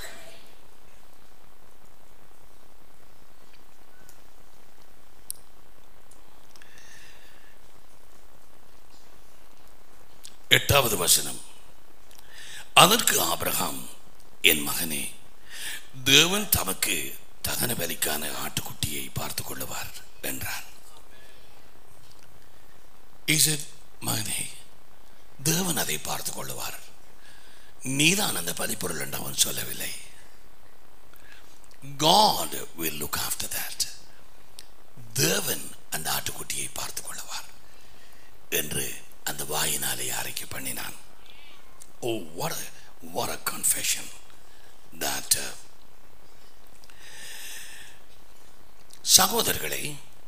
எட்டாவது வசனம் அதற்கு ஆபிரகாம் என் மகனே தேவன் தமக்கு தகன பலிக்கான ஆட்டுக்குட்டியை பார்த்துக் கொள்ளுவார் என்றான் Is it, மகனே தேவன் அதை பார்த்துக் கொள்ளுவார் நீதான் அந்த பலிப்பொருள் என்று அவன் சொல்லவில்லை God will look after that தேவன் அந்த ஆட்டுக்குட்டியை பார்த்து கொள்ளவார் என்று அந்த வாயினாலே அறிக்கை பண்ணினான் ஓ what a, what a confession that uh, சகோதரர்களை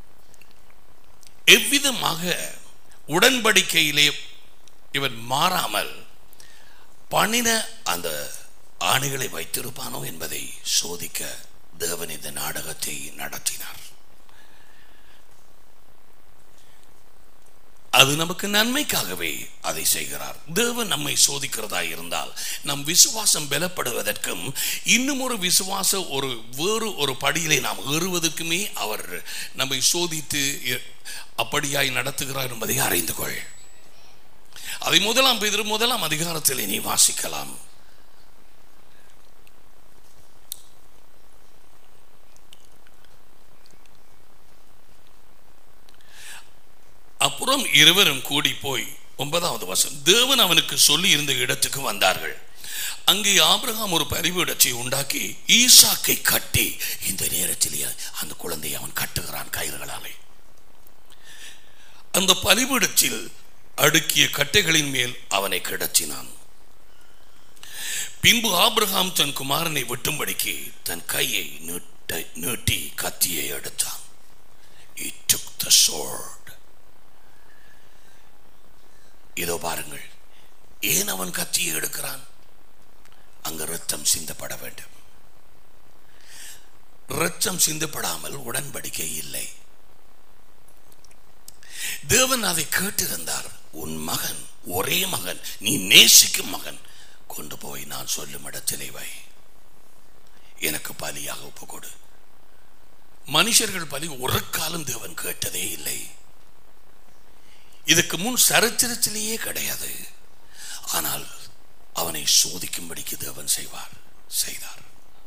எவ்விதமாக உடன்படிக்கையிலே இவன் மாறாமல் பண்ணின அந்த ஆணைகளை வைத்திருப்பானோ என்பதை சோதிக்க தேவன் இந்த நாடகத்தை நடத்தினார் அது நமக்கு நன்மைக்காகவே அதை செய்கிறார் தேவன் நம்மை சோதிக்கிறதா இருந்தால் நம் விசுவாசம் பலப்படுவதற்கும் இன்னும் ஒரு விசுவாச ஒரு வேறு ஒரு படியிலே நாம் ஏறுவதற்குமே அவர் நம்மை சோதித்து எ- அப்படியாய் நடத்துகிறார் என்பதை அறிந்து கொள் அதை முதலாம் பேதிரு முதலாம் அதிகாரத்திலே நீ வாசிக்கலாம் அப்புறம் இருவரும் கூடி போய் ஒன்பதாவது வருஷம் தேவன் அவனுக்கு சொல்லி இருந்த இடத்துக்கு வந்தார்கள் அங்கே ஆபிரகாம் ஒரு பரிவீடத்தை உண்டாக்கி ஈசாக்கை கட்டி இந்த நேரத்திலேயே அந்த குழந்தையை அவன் கட்டுகிறான் கயிறுகளாலே அந்த பலிபீடத்தில் அடுக்கிய கட்டைகளின் மேல் அவனை கிடத்தினான் பின்பு ஆபிரகாம் தன் குமாரனை வெட்டும்படிக்கு தன் கையை நீட்ட நீட்டி கத்தியை எடுத்தான் He took the sword. இதோ பாருங்கள் ஏன் அவன் கத்தியை எடுக்கிறான் அங்கு ரத்தம் சிந்தப்பட வேண்டும் ரத்தம் சிந்தப்படாமல் உடன்படிக்கை இல்லை தேவன் அதை கேட்டிருந்தார் உன் மகன் ஒரே மகன் நீ நேசிக்கும் மகன் கொண்டு போய் நான் சொல்லும் இடத்திலே வை எனக்கு பலியாக ஒப்பு கொடு மனுஷர்கள் பலி ஒரு காலம் தேவன் கேட்டதே இல்லை இதுக்கு முன் சரித்திரத்திலேயே கிடையாது ஆனால் அவனை சோதிக்கும்படிக்கு தேவன் செய்வார் செய்தார்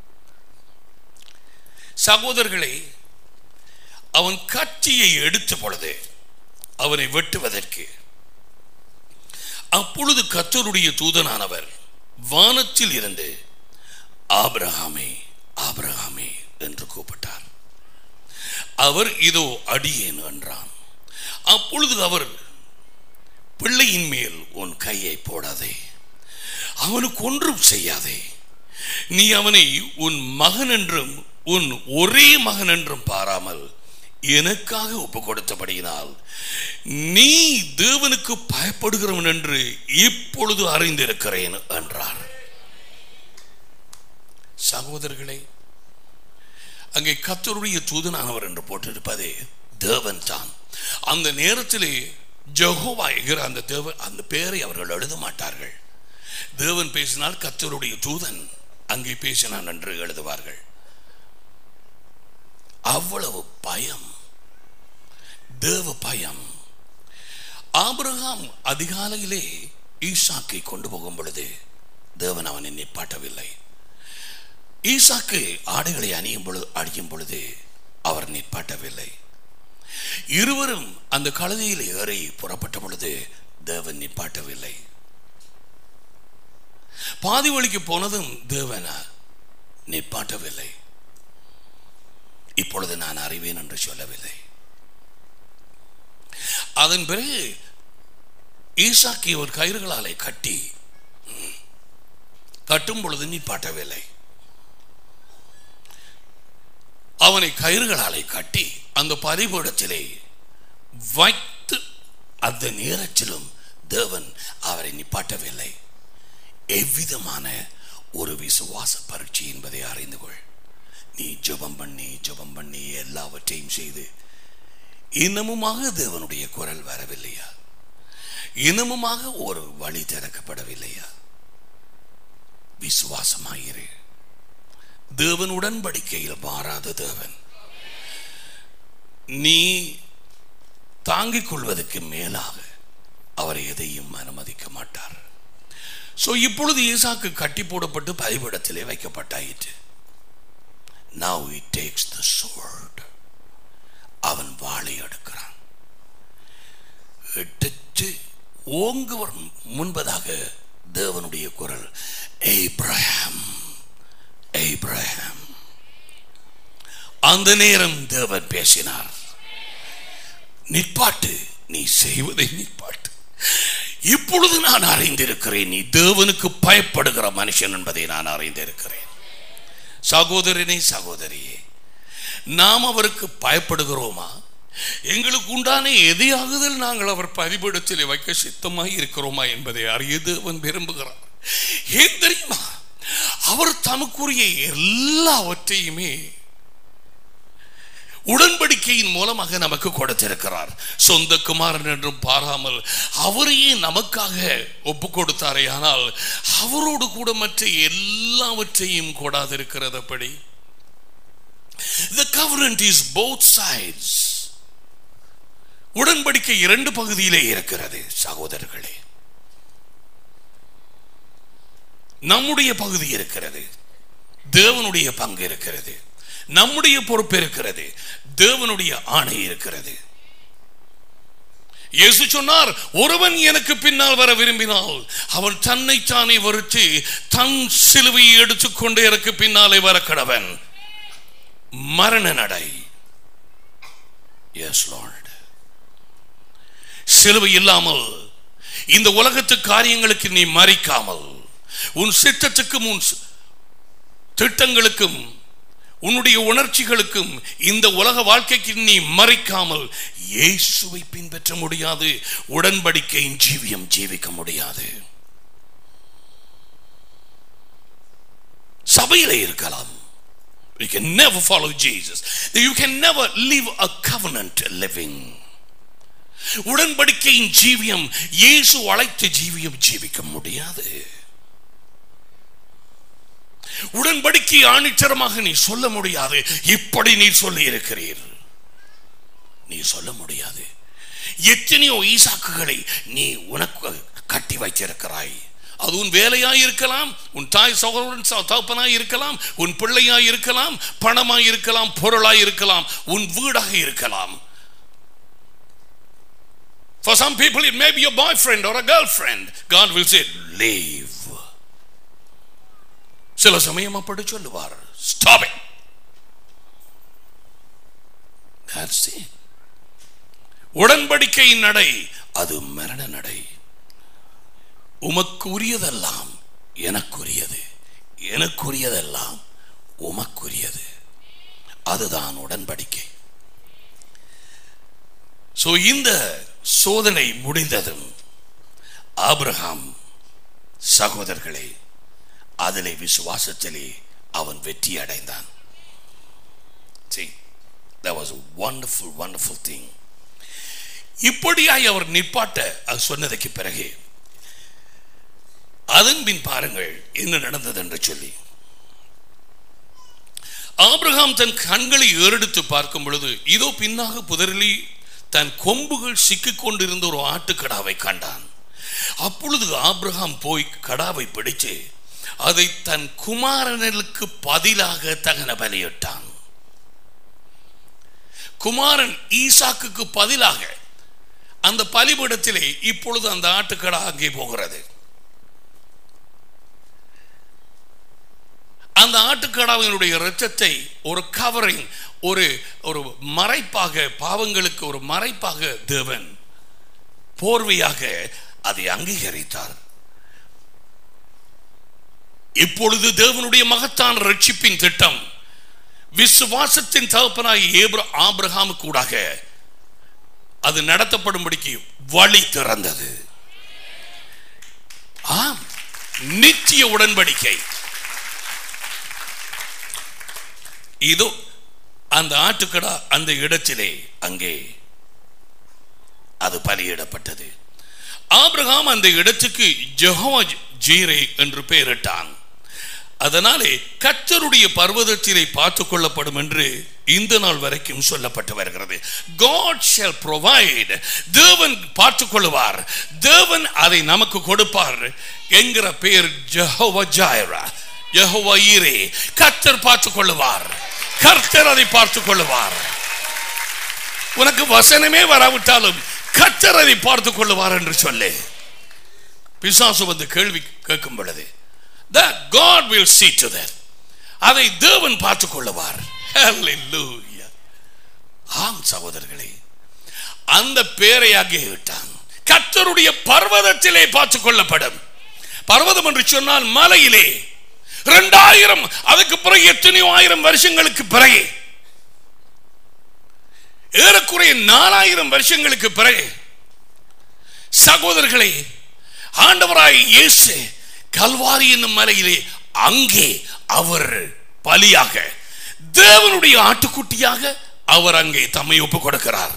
சகோதரர்களே அவன் கட்சியை எடுத்த பொழுது அவனை வெட்டுவதற்கு அப்பொழுது கத்தருடைய தூதனானவர் வானத்தில் இருந்து ஆபிரகாமே ஆபிரகாமே என்று கூப்பிட்டார் அவர் இதோ அடியேன் என்றான் அப்பொழுது அவர் பிள்ளையின் மேல் உன் கையை போடாதே அவனுக்கு ஒன்றும் செய்யாதே நீ அவனை உன் மகன் என்றும் உன் ஒரே மகன் என்றும் பாராமல் எனக்காக ஒப்பு கொடுத்தபடியினால் நீ தேவனுக்கு பயப்படுகிறவன் என்று இப்பொழுது அறிந்திருக்கிறேன் என்றார் சகோதரர்களே அங்கே கத்தருடைய தூதனானவர் என்று போட்டிருப்பதே தேவன் தான் அந்த நேரத்திலே ஜெகோவா என்கிற அந்த தேவன் அந்த பெயரை அவர்கள் எழுத மாட்டார்கள் தேவன் பேசினால் கத்தருடைய தூதன் அங்கே பேசினான் என்று எழுதுவார்கள் அவ்வளவு பயம் தேவ பயம் ஆபிரகாம் அதிகாலையிலே ஈசாக்கை கொண்டு போகும் பொழுது தேவன் அவனை நிப்பாட்டவில்லை ஈசாக்கு ஆடைகளை அணியும் பொழுது அணியும் பொழுது அவர் நிப்பாட்டவில்லை இருவரும் அந்த கழுதையில் ஏறி புறப்பட்ட பொழுது தேவன் நிப்பாட்டவில்லை பாதி வழிக்கு போனதும் தேவன் நிப்பாட்டவில்லை இப்பொழுது நான் அறிவேன் என்று சொல்லவில்லை அதன் பிறகு ஈசாக்கி ஒரு கயிறுகளாலே கட்டி கட்டும் பொழுது நிப்பாட்டவில்லை அவனை கயிறுகளாலே கட்டி அந்த பரிபீடத்திலே வைத்து அந்த நேரத்திலும் தேவன் அவரை நிப்பாட்டவில்லை எவ்விதமான ஒரு விசுவாச பரீட்சை என்பதை அறிந்து கொள் நீ ஜெபம் பண்ணி ஜெபம் பண்ணி எல்லாவற்றையும் செய்து இன்னமுமாக தேவனுடைய குரல் வரவில்லையா இன்னமுமாக ஒரு வழி திறக்கப்படவில்லையா விசுவாசமாயிரு தேவன் உடன்படிக்கையில் மாறாத தேவன் நீ தாங்கிக் கொள்வதற்கு மேலாக அவர் எதையும் அனுமதிக்க மாட்டார் சோ இப்பொழுது ஈசாக்கு கட்டி போடப்பட்டு பலிபீடத்திலே வைக்கப்பட்டாயிற்று now he takes the sword அவன் வாளை எடுக்கிறான் எடுத்து ஓங்குவர் முன்பதாக தேவனுடைய குரல் ஏப்ரஹாம் ஏப்ரஹாம் அந்த நேரம் தேவன் பேசினார் நிற்பாட்டு நீ செய்வதை நிற்பாட்டு இப்பொழுது நான் அறிந்திருக்கிறேன் நீ தேவனுக்கு பயப்படுகிற மனுஷன் என்பதை நான் அறிந்திருக்கிறேன் சகோதரனே சகோதரியே நாம் அவருக்கு பயப்படுகிறோமா எங்களுக்கு உண்டான எதையாகுதல் நாங்கள் அவர் பரிபடத்தில் வைக்க சித்தமாய் இருக்கிறோமா என்பதை அறிய தேவன் விரும்புகிறார் ஏன் தெரியுமா அவர் தமக்குரிய எல்லாவற்றையுமே உடன்படிக்கையின் மூலமாக நமக்கு கொடுத்திருக்கிறார் சொந்த குமாரன் என்றும் பாராமல் அவரையே நமக்காக ஒப்பு கொடுத்தாரே ஆனால் அவரோடு கூட மற்ற எல்லாவற்றையும் கொடாதிருக்கிறதப்படி The covenant is both sides. உடன்படிக்கை இரண்டு பகுதியிலே இருக்கிறது சகோதரர்களே நம்முடைய பகுதி இருக்கிறது தேவனுடைய பங்கு இருக்கிறது நம்முடைய பொறுப்பு இருக்கிறது தேவனுடைய ஆணை இருக்கிறது இயேசு சொன்னார் ஒருவன் எனக்கு பின்னால் வர விரும்பினால் அவன் தன்னைத்தானே வருத்தி தன் சிலுவையை எடுத்துக்கொண்டு எனக்கு பின்னாலே வர கடவன் மரண நடை எஸ் லார்ட் சிலுவை இல்லாமல் இந்த உலகத்து காரியங்களுக்கு நீ மறிக்காமல் உன் சித்தத்துக்கும் உன் சி- திட்டங்களுக்கும் உன்னுடைய உணர்ச்சிகளுக்கும் இந்த உலக வாழ்க்கைக்கு நீ மறைக்காமல் இயேசுவை பின்பற்ற முடியாது உடன்படிக்கையின் ஜீவியம் ஜீவிக்க முடியாது சபையில இருக்கலாம் You can never follow Jesus. You can never live a covenant living. உடன்படிக்கையின் ஜீவியம் இயேசு அழைத்த ஜீவியம் ஜீவிக்க முடியாது உடன்படிக்கை ஆணித்தரமாக நீ சொல்ல முடியாது இப்படி நீ சொல்லி இருக்கிறீர் நீ சொல்ல முடியாது எத்தனையோ ஈசாக்குகளை நீ உனக்கு கட்டி வைத்திருக்கிறாய் அது உன் வேலையாய் இருக்கலாம் உன் தாய் சகோதரன் ச- தகப்பனாய் இருக்கலாம் உன் பிள்ளையாய் இருக்கலாம் பணமாய் இருக்கலாம் பொருளாய் இருக்கலாம் உன் வீடாக இருக்கலாம் For some people, it may be your boyfriend or a girlfriend. God will say, leave. சில சமயம் அப்படி சொல்லுவார் ஸ்டாப் it That's it. உடன்படிக்கையின் நடை அது மரண நடை உமக்குரியதெல்லாம் எனக்குரியது எனக்குரியதெல்லாம் உமக்குரியது அதுதான் உடன்படிக்கை சோ இந்த சோதனை முடிந்ததும் ஆபிரகாம் சகோதரர்களே அதிலே விசுவாசத்திலே அவன் வெற்றி அடைந்தான் See, that was a wonderful, wonderful thing. இப்படியாய் அவர் நிற்பாட்ட அது சொன்னதுக்கு பிறகு அதன் பின் பாருங்கள் என்ன நடந்தது என்று சொல்லி ஆபிரகாம் தன் கண்களை ஏறெடுத்து பார்க்கும் பொழுது இதோ பின்னாக புதரிலி தன் கொம்புகள் சிக்கிக் கொண்டிருந்த ஒரு ஆட்டுக்கடாவை கண்டான் அப்பொழுது ஆபிரகாம் போய் கடாவை பிடித்து அதை தன் குமாரனுக்கு பதிலாக தகன பலியிட்டான் குமாரன் ஈசாக்குக்கு பதிலாக அந்த பலிபீடத்திலே இப்பொழுது அந்த ஆட்டுக்கடா அங்கே போகிறது அந்த ஆட்டுக்கடாவினுடைய இரத்தத்தை ஒரு கவரிங் ஒரு ஒரு மறைப்பாக பாவங்களுக்கு ஒரு மறைப்பாக தேவன் போர்வையாக அதை அங்கீகரித்தார் இப்பொழுது தேவனுடைய மகத்தான ரட்சிப்பின் திட்டம் விசுவாசத்தின் தகப்பனாய் ஏப்ர ஆபிரகாமு கூடாக அது நடத்தப்படும்படிக்கு வழி திறந்தது ஆம் நித்திய உடன்படிக்கை இதோ அந்த ஆட்டுக்கடா அந்த இடத்திலே அங்கே அது பலியிடப்பட்டது ஆபிரகாம் அந்த இடத்துக்கு ஜெகோவா ஜீரே என்று பெயரிட்டான் அதனாலே கர்த்தருடைய பர்வதத்திலே பார்த்து கொள்ளப்படும் என்று இந்த நாள் வரைக்கும் சொல்லப்பட்டு வருகிறது God shall provide தேவன் பார்த்து கொள்வார் தேவன் அதை நமக்கு கொடுப்பார் என்கிற பெயர் ஜெகோவா ஜாயரா யெகோவா ஈரே கர்த்தர் பார்த்து கொள்ளுவார் கர்த்தர் அதை பார்த்து கொள்ளுவார் உனக்கு வசனமே வராவிட்டாலும் கர்த்தர் அதை பார்த்து கொள்ளுவார் என்று சொல்லு பிசாசு வந்து கேள்வி கேட்கும் பொழுது that God will see to that அதை தேவன் பார்த்துக் கொள்ளுவார் Hallelujah. ஆம் சகோதரர்களே அந்த பேரை அங்கே விட்டான் கர்த்தருடைய பர்வதத்திலே பார்த்துக் கொள்ளப்படும் பர்வதம் என்று சொன்னால் மலையிலே இரண்டாயிரம் அதுக்கு பிறகு எத்தனையோ ஆயிரம் வருஷங்களுக்கு பிறகு ஏறக்குறைய நாலாயிரம் வருஷங்களுக்கு பிறகு சகோதரர்களே ஆண்டவராய் இயேசு கல்வாரி என்னும் மலையிலே அங்கே அவர் பலியாக தேவனுடைய ஆட்டுக்குட்டியாக அவர் அங்கே தம்மை ஒப்புக் கொடுக்கிறார்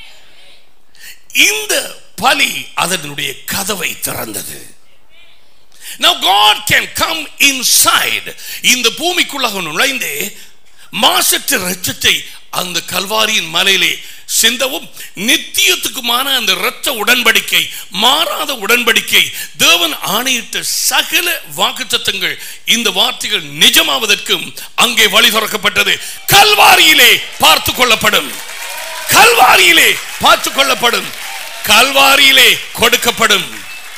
இந்த பலி அதனுடைய கதவை திறந்தது Now God can come inside இந்த பூமிக்குள்ளாக நுழைந்து மாசற்ற ரத்தத்தை அந்த கல்வாரியின் மலையிலே சிந்தவும் நித்தியத்துக்குமான அந்த இரத்த உடன்படிக்கை மாறாத உடன்படிக்கை தேவன் ஆணையிட்ட சகல வாக்குத்தத்தங்கள் இந்த வார்த்தைகள் நிஜமாவதற்கும் அங்கே வழி திறக்கப்பட்டது கல்வாரியிலே பார்த்து கொள்ளப்படும் கல்வாரியிலே பார்த்து கொள்ளப்படும் கல்வாரியிலே கொடுக்கப்படும்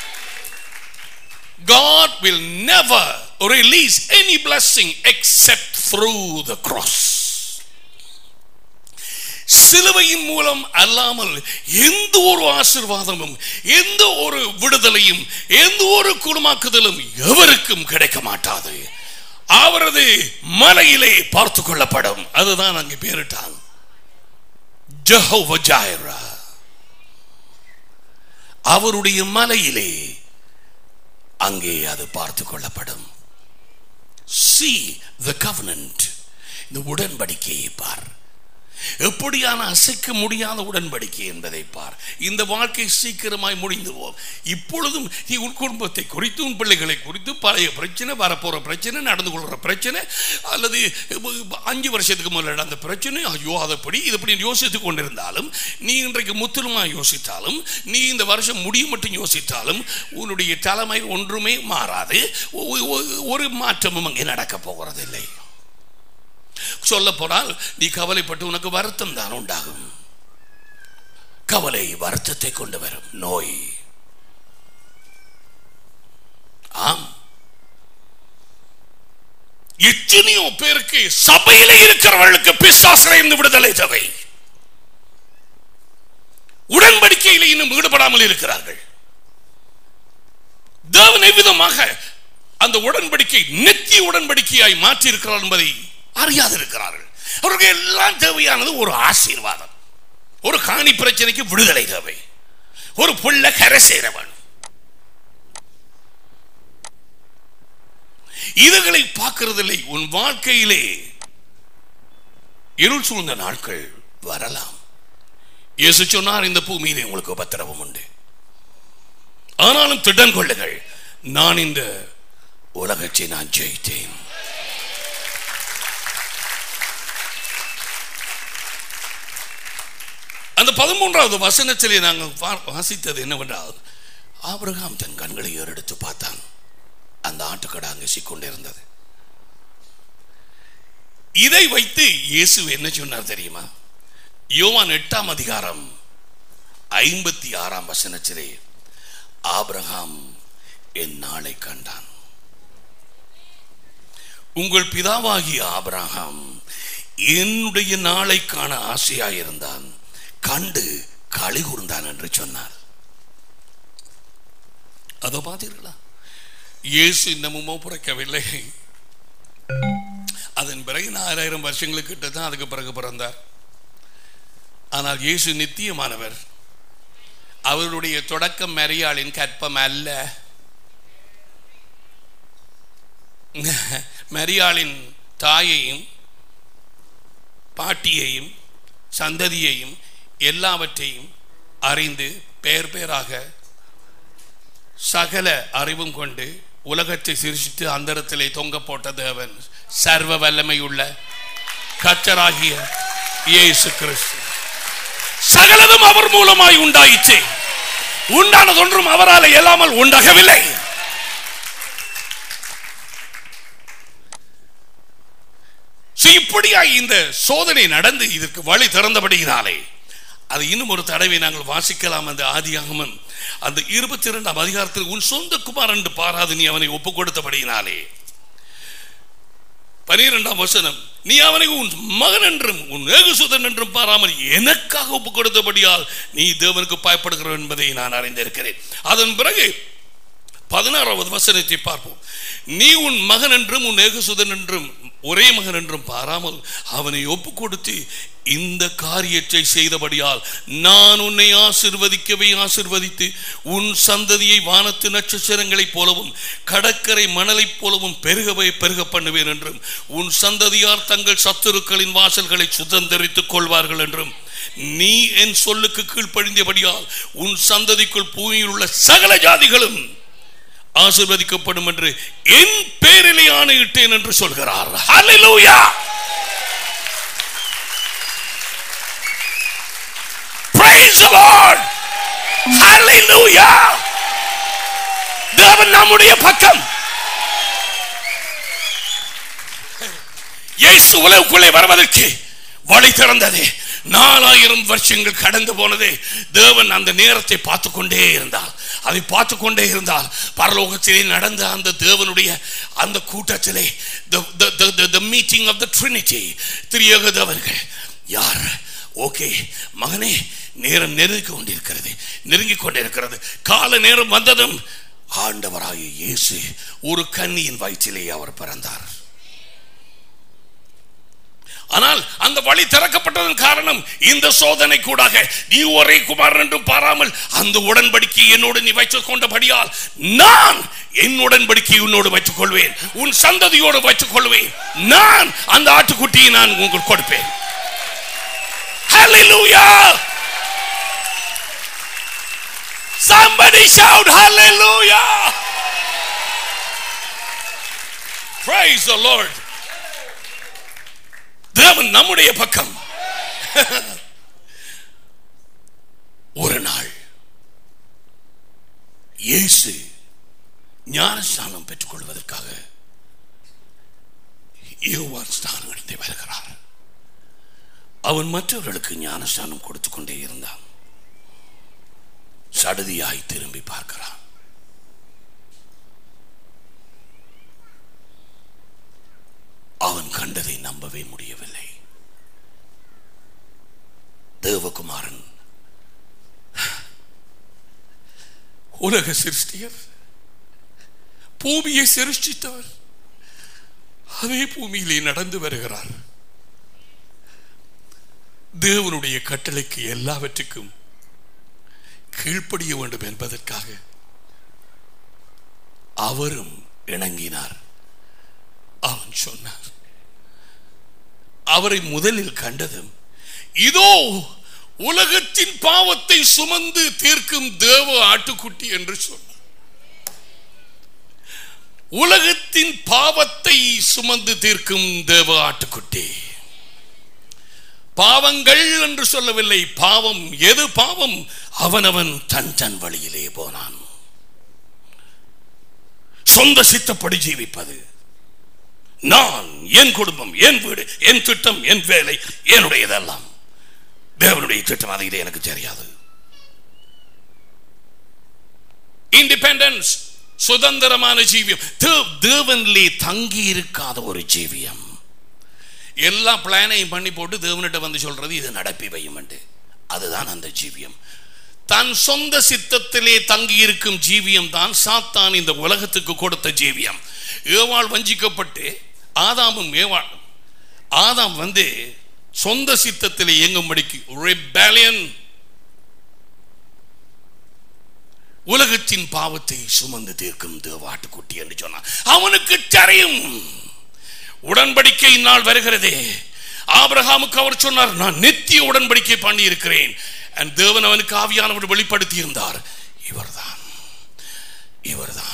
God will never release any blessing except through the cross. சிலுவையின் மூலம் அல்லாமல் எந்த ஒரு ஆசிர்வாதமும் எந்த ஒரு விடுதலையும் எந்த ஒரு குணமாக்குதலும் எவருக்கும் கிடைக்க மாட்டாது அவரது மலையிலே பார்த்து கொள்ளப்படும் அதுதான் அங்கே பேரிட்டான் ஜெகோவா ஜாயிரா அவருடைய மலையிலே அங்கே அது பார்த்து கொள்ளப்படும் சி த கவனன்ட் இந்த உடன்படிக்கையை பார் எப்படியான அசைக்க முடியாத உடன்படிக்கை என்பதை பார் இந்த வாழ்க்கை சீக்கிரமாய் முடிந்து போம் இப்பொழுதும் நீ உன் குடும்பத்தை குறித்து உன் பிள்ளைகளை குறித்து பழைய பிரச்சனை வரப்போற பிரச்சனை நடந்து கொள்கிற பிரச்சனை அல்லது அஞ்சு வருஷத்துக்கு முதல்ல நடந்த பிரச்சனை ஐயோ அதைப்படி இதுப்படி யோசித்துக் கொண்டிருந்தாலும் நீ இன்றைக்கு முற்றிலுமாக யோசித்தாலும் நீ இந்த வருஷம் முடியும் மட்டும் யோசித்தாலும் உன்னுடைய தலைமை ஒன்றுமே மாறாது ஒ- ஒ- ஒரு மாற்றமும் அங்கே நடக்க போகிறதில்லை சொல்ல போனால் நீ கவலைப்பட்டு உனக்கு வருத்தம் தான் உண்டாகும் கவலை வருத்தத்தை கொண்டு வரும் நோய் ஆம் எத்தனையோ பேருக்கு சபையிலே இருக்கிறவர்களுக்கு பிசாசில இருந்து விடுதலை தொகை உடன்படிக்கையில் இன்னும் ஈடுபடாமல் இருக்கிறார்கள் தேவன் எவ்விதமாக அந்த உடன்படிக்கை நித்திய உடன்படிக்கையாய் மாற்றி இருக்கிறார் என்பதை அறியாது இருக்கிறார்கள் அவருக்கு எல்லாம் தேவையானது ஒரு ஆசீர்வாதம் ஒரு காணி பிரச்சனைக்கு விடுதலை தேவை ஒரு புள்ள கரை சேரவன் இதுகளை பார்க்கிறதில்லை உன் வாழ்க்கையிலே இருள் சூழ்ந்த நாட்கள் வரலாம் இயேசு சொன்னார் இந்த பூமியிலே உங்களுக்கு உபத்திரவம் உண்டு ஆனாலும் திடன் கொள்ளுங்கள் நான் இந்த உலகத்தை நான் ஜெயித்தேன் அந்த பதிமூன்றாவது வசனத்திலே நாங்கள் வா- வாசித்தது என்னவென்றால் ஆபிரகாம் தன் கண்களை ஏறெடுத்து பார்த்தான் அந்த ஆட்டுக்கடா அங்கே சிக்கொண்டிருந்தது இதை வைத்து இயேசு என்ன சொன்னார் தெரியுமா யோவான் எட்டாம் அதிகாரம் ஐம்பத்தி ஆறாம் வசனத்திலே ஆபிரகாம் என் நாளை கண்டான் உங்கள் பிதாவாகிய ஆபிரகாம் என்னுடைய நாளை காண ஆசையாயிருந்தான் கண்டு களி கூர்ந்தான் என்று சொன்னார் அதோ பார்த்தீர்களா இயேசு இன்னமுமோ பிறக்கவில்லை அதன் பிறகு நாலாயிரம் வருஷங்களுக்கு கிட்ட தான் அதுக்கு பிறகு பிறந்தார் ஆனால் இயேசு நித்தியமானவர் அவருடைய தொடக்கம் மரியாளின் கற்பம் அல்ல மரியாளின் தாயையும் பாட்டியையும் சந்ததியையும் எல்லாவற்றையும் அறிந்து பேர் பேராக சகல அறிவும் கொண்டு உலகத்தை சிரிச்சிட்டு அந்தரத்திலே தொங்க போட்ட தேவன் சர்வ வல்லமையுள்ள கச்சராகிய இயேசு கிறிஸ்து சகலதும் அவர் மூலமாய் உண்டாயிற்று உண்டானதொன்றும் அவரால் இயலாமல் உண்டாகவில்லை So, இப்படியாய் இந்த சோதனை நடந்து இதற்கு வழி திறந்தபடியினாலே அது இன்னும் ஒரு தடவை நாங்கள் வாசிக்கலாம் அந்த ஆதியாகமம் அந்த இருபத்தி இரண்டாம் அதிகாரத்தில் உன் சொந்த குமார் என்று பாராது நீ அவனை ஒப்புக் கொடுத்தபடியினாலே பனிரெண்டாம் வசனம் நீ அவனை உன் மகன் என்றும் உன் ஏகசுதன் என்றும் பாராமல் எனக்காக ஒப்பு கொடுத்தபடியால் நீ தேவனுக்கு பயப்படுகிற என்பதை நான் அறிந்திருக்கிறேன் அதன் பிறகு பதினாறாவது வசனத்தை பார்ப்போம் நீ உன் மகன் என்றும் உன் ஏகசுதன் என்றும் ஒரே மகன் என்றும் பாராமல் அவனை ஒப்பு கொடுத்து இந்த காரியத்தை செய்தபடியால் நான் உன்னை ஆசிர்வதிக்கவே ஆசிர்வதித்து உன் சந்ததியை வானத்து நட்சத்திரங்களைப் போலவும் கடற்கரை மணலைப் போலவும் பெருகவே பெருக பண்ணுவேன் என்றும் உன் சந்ததியார் தங்கள் சத்துருக்களின் வாசல்களை சுதந்திரித்துக் கொள்வார்கள் என்றும் நீ என் சொல்லுக்கு கீழ்ப்படிந்தபடியால் உன் சந்ததிக்குள் பூமியில் உள்ள சகல ஜாதிகளும் ஆசிர்வதிக்கப்படும் என்று என் பேரிலே ஆணையிட்டேன் என்று சொல்கிறார் ஹalleluya praise the lord hallelujah தேவன் நம்முடைய பக்கம் இயேசு உலகுக்குள்ளே வருவதற்கு வழி திறந்தது நாலாயிரம் வருஷங்கள் கடந்து போனது தேவன் அந்த நேரத்தை பார்த்து கொண்டே இருந்தார் அதை பார்த்து கொண்டே இருந்தால் பரலோகத்திலே நடந்த அந்த தேவனுடைய அந்த கூட்டத்திலே the meeting of the trinity திரியக தேவர்கள் யார் ஓகே மகனே நேரம் நெருங்கி கொண்டிருக்கிறது நெருங்கி கொண்டிருக்கிறது கால நேரம் வந்ததும் ஆண்டவராகிய இயேசு ஒரு கன்னியின் வயிற்றிலே அவர் பிறந்தார் ஆனால் அந்த வழி திறக்கப்பட்டதன் காரணம் இந்த சோதனை கூடாக நீ ஒரே குமாரன் என்றும் பாராமல் அந்த உடன்படிக்கை என்னோடு நீ வைத்துக் கொண்டபடியால் நான் என் உடன்படிக்கை உன்னோடு வைத்துக் கொள்வேன் உன் சந்ததியோடு வைத்துக் கொள்வேன் நான் அந்த ஆட்டுக்குட்டியை நான் உங்களுக்கு கொடுப்பேன் Hallelujah! Somebody shout hallelujah! Praise the Lord. தேவன் நம்முடைய பக்கம் ஒரு நாள் இயேசு ஞானஸ்தானம் பெற்றுக் கொள்வதற்காக யோவான் ஸ்தானம் எடுத்து வருகிறார் அவன் மற்றவர்களுக்கு ஞானஸ்தானம் கொடுத்து கொண்டே இருந்தான் சடுதியாய் திரும்பி பார்க்கிறான் அவன் கண்டதை நம்பவே முடியவில்லை தேவகுமாரன் உலக சிருஷ்டியர் பூமியை சிருஷ்டித்தவர் அதே பூமியிலே நடந்து வருகிறார் தேவனுடைய கட்டளைக்கு எல்லாவற்றுக்கும் கீழ்ப்படிய வேண்டும் என்பதற்காக அவரும் இணங்கினார் அவன் சொன்னார் அவரை முதலில் கண்டதும் இதோ உலகத்தின் பாவத்தை சுமந்து தீர்க்கும் தேவ ஆட்டுக்குட்டி என்று சொன்னார் உலகத்தின் பாவத்தை சுமந்து தீர்க்கும் தேவ ஆட்டுக்குட்டி பாவங்கள் என்று சொல்லவில்லை பாவம் எது பாவம் அவனவன் தன் தன் வழியிலே போனான் சொந்த சித்தப்படி ஜீவிப்பது நான் என் குடும்பம் என் வீடு என் திட்டம் என் வேலை என்னுடையதெல்லாம் தேவனுடைய திட்டம் அது இது எனக்கு தெரியாது இண்டிபெண்டன்ஸ் சுதந்திரமான ஜீவியம் தே- தேவனிலே தங்கி இருக்காத ஒரு ஜீவியம் எல்லா பிளானையும் பண்ணி போட்டு தேவனிட்ட வந்து சொல்றது இது நடப்பி வையுமெண்டு அதுதான் அந்த ஜீவியம் தன் சொந்த சித்தத்திலே தங்கி இருக்கும் ஜீவியம் தான் சாத்தான் இந்த உலகத்துக்கு கொடுத்த ஜீவியம் ஏவாள் வஞ்சிக்கப்பட்டு ஆதாமும் ஏவாள் ஆதாம் வந்து சொந்த சித்தத்திலே இயங்கும்படிக்கு rebellion உலகத்தின் பாவத்தை சுமந்து தீர்க்கும் தேவாட்டுக்குட்டி என்று சொன்னான் அவனுக்கு தெரியும் உடன்படிக்கை நாள் வருகிறதே ஆபிரகாமுக்கு அவர் சொன்னார் நான் நித்திய உடன்படிக்கை பண்ணி இருக்கிறேன் and தேவன் அவனுக்கு ஆவியானவர் வெளிப்படுத்தி இருந்தார் இவர்தான் இவர்தான்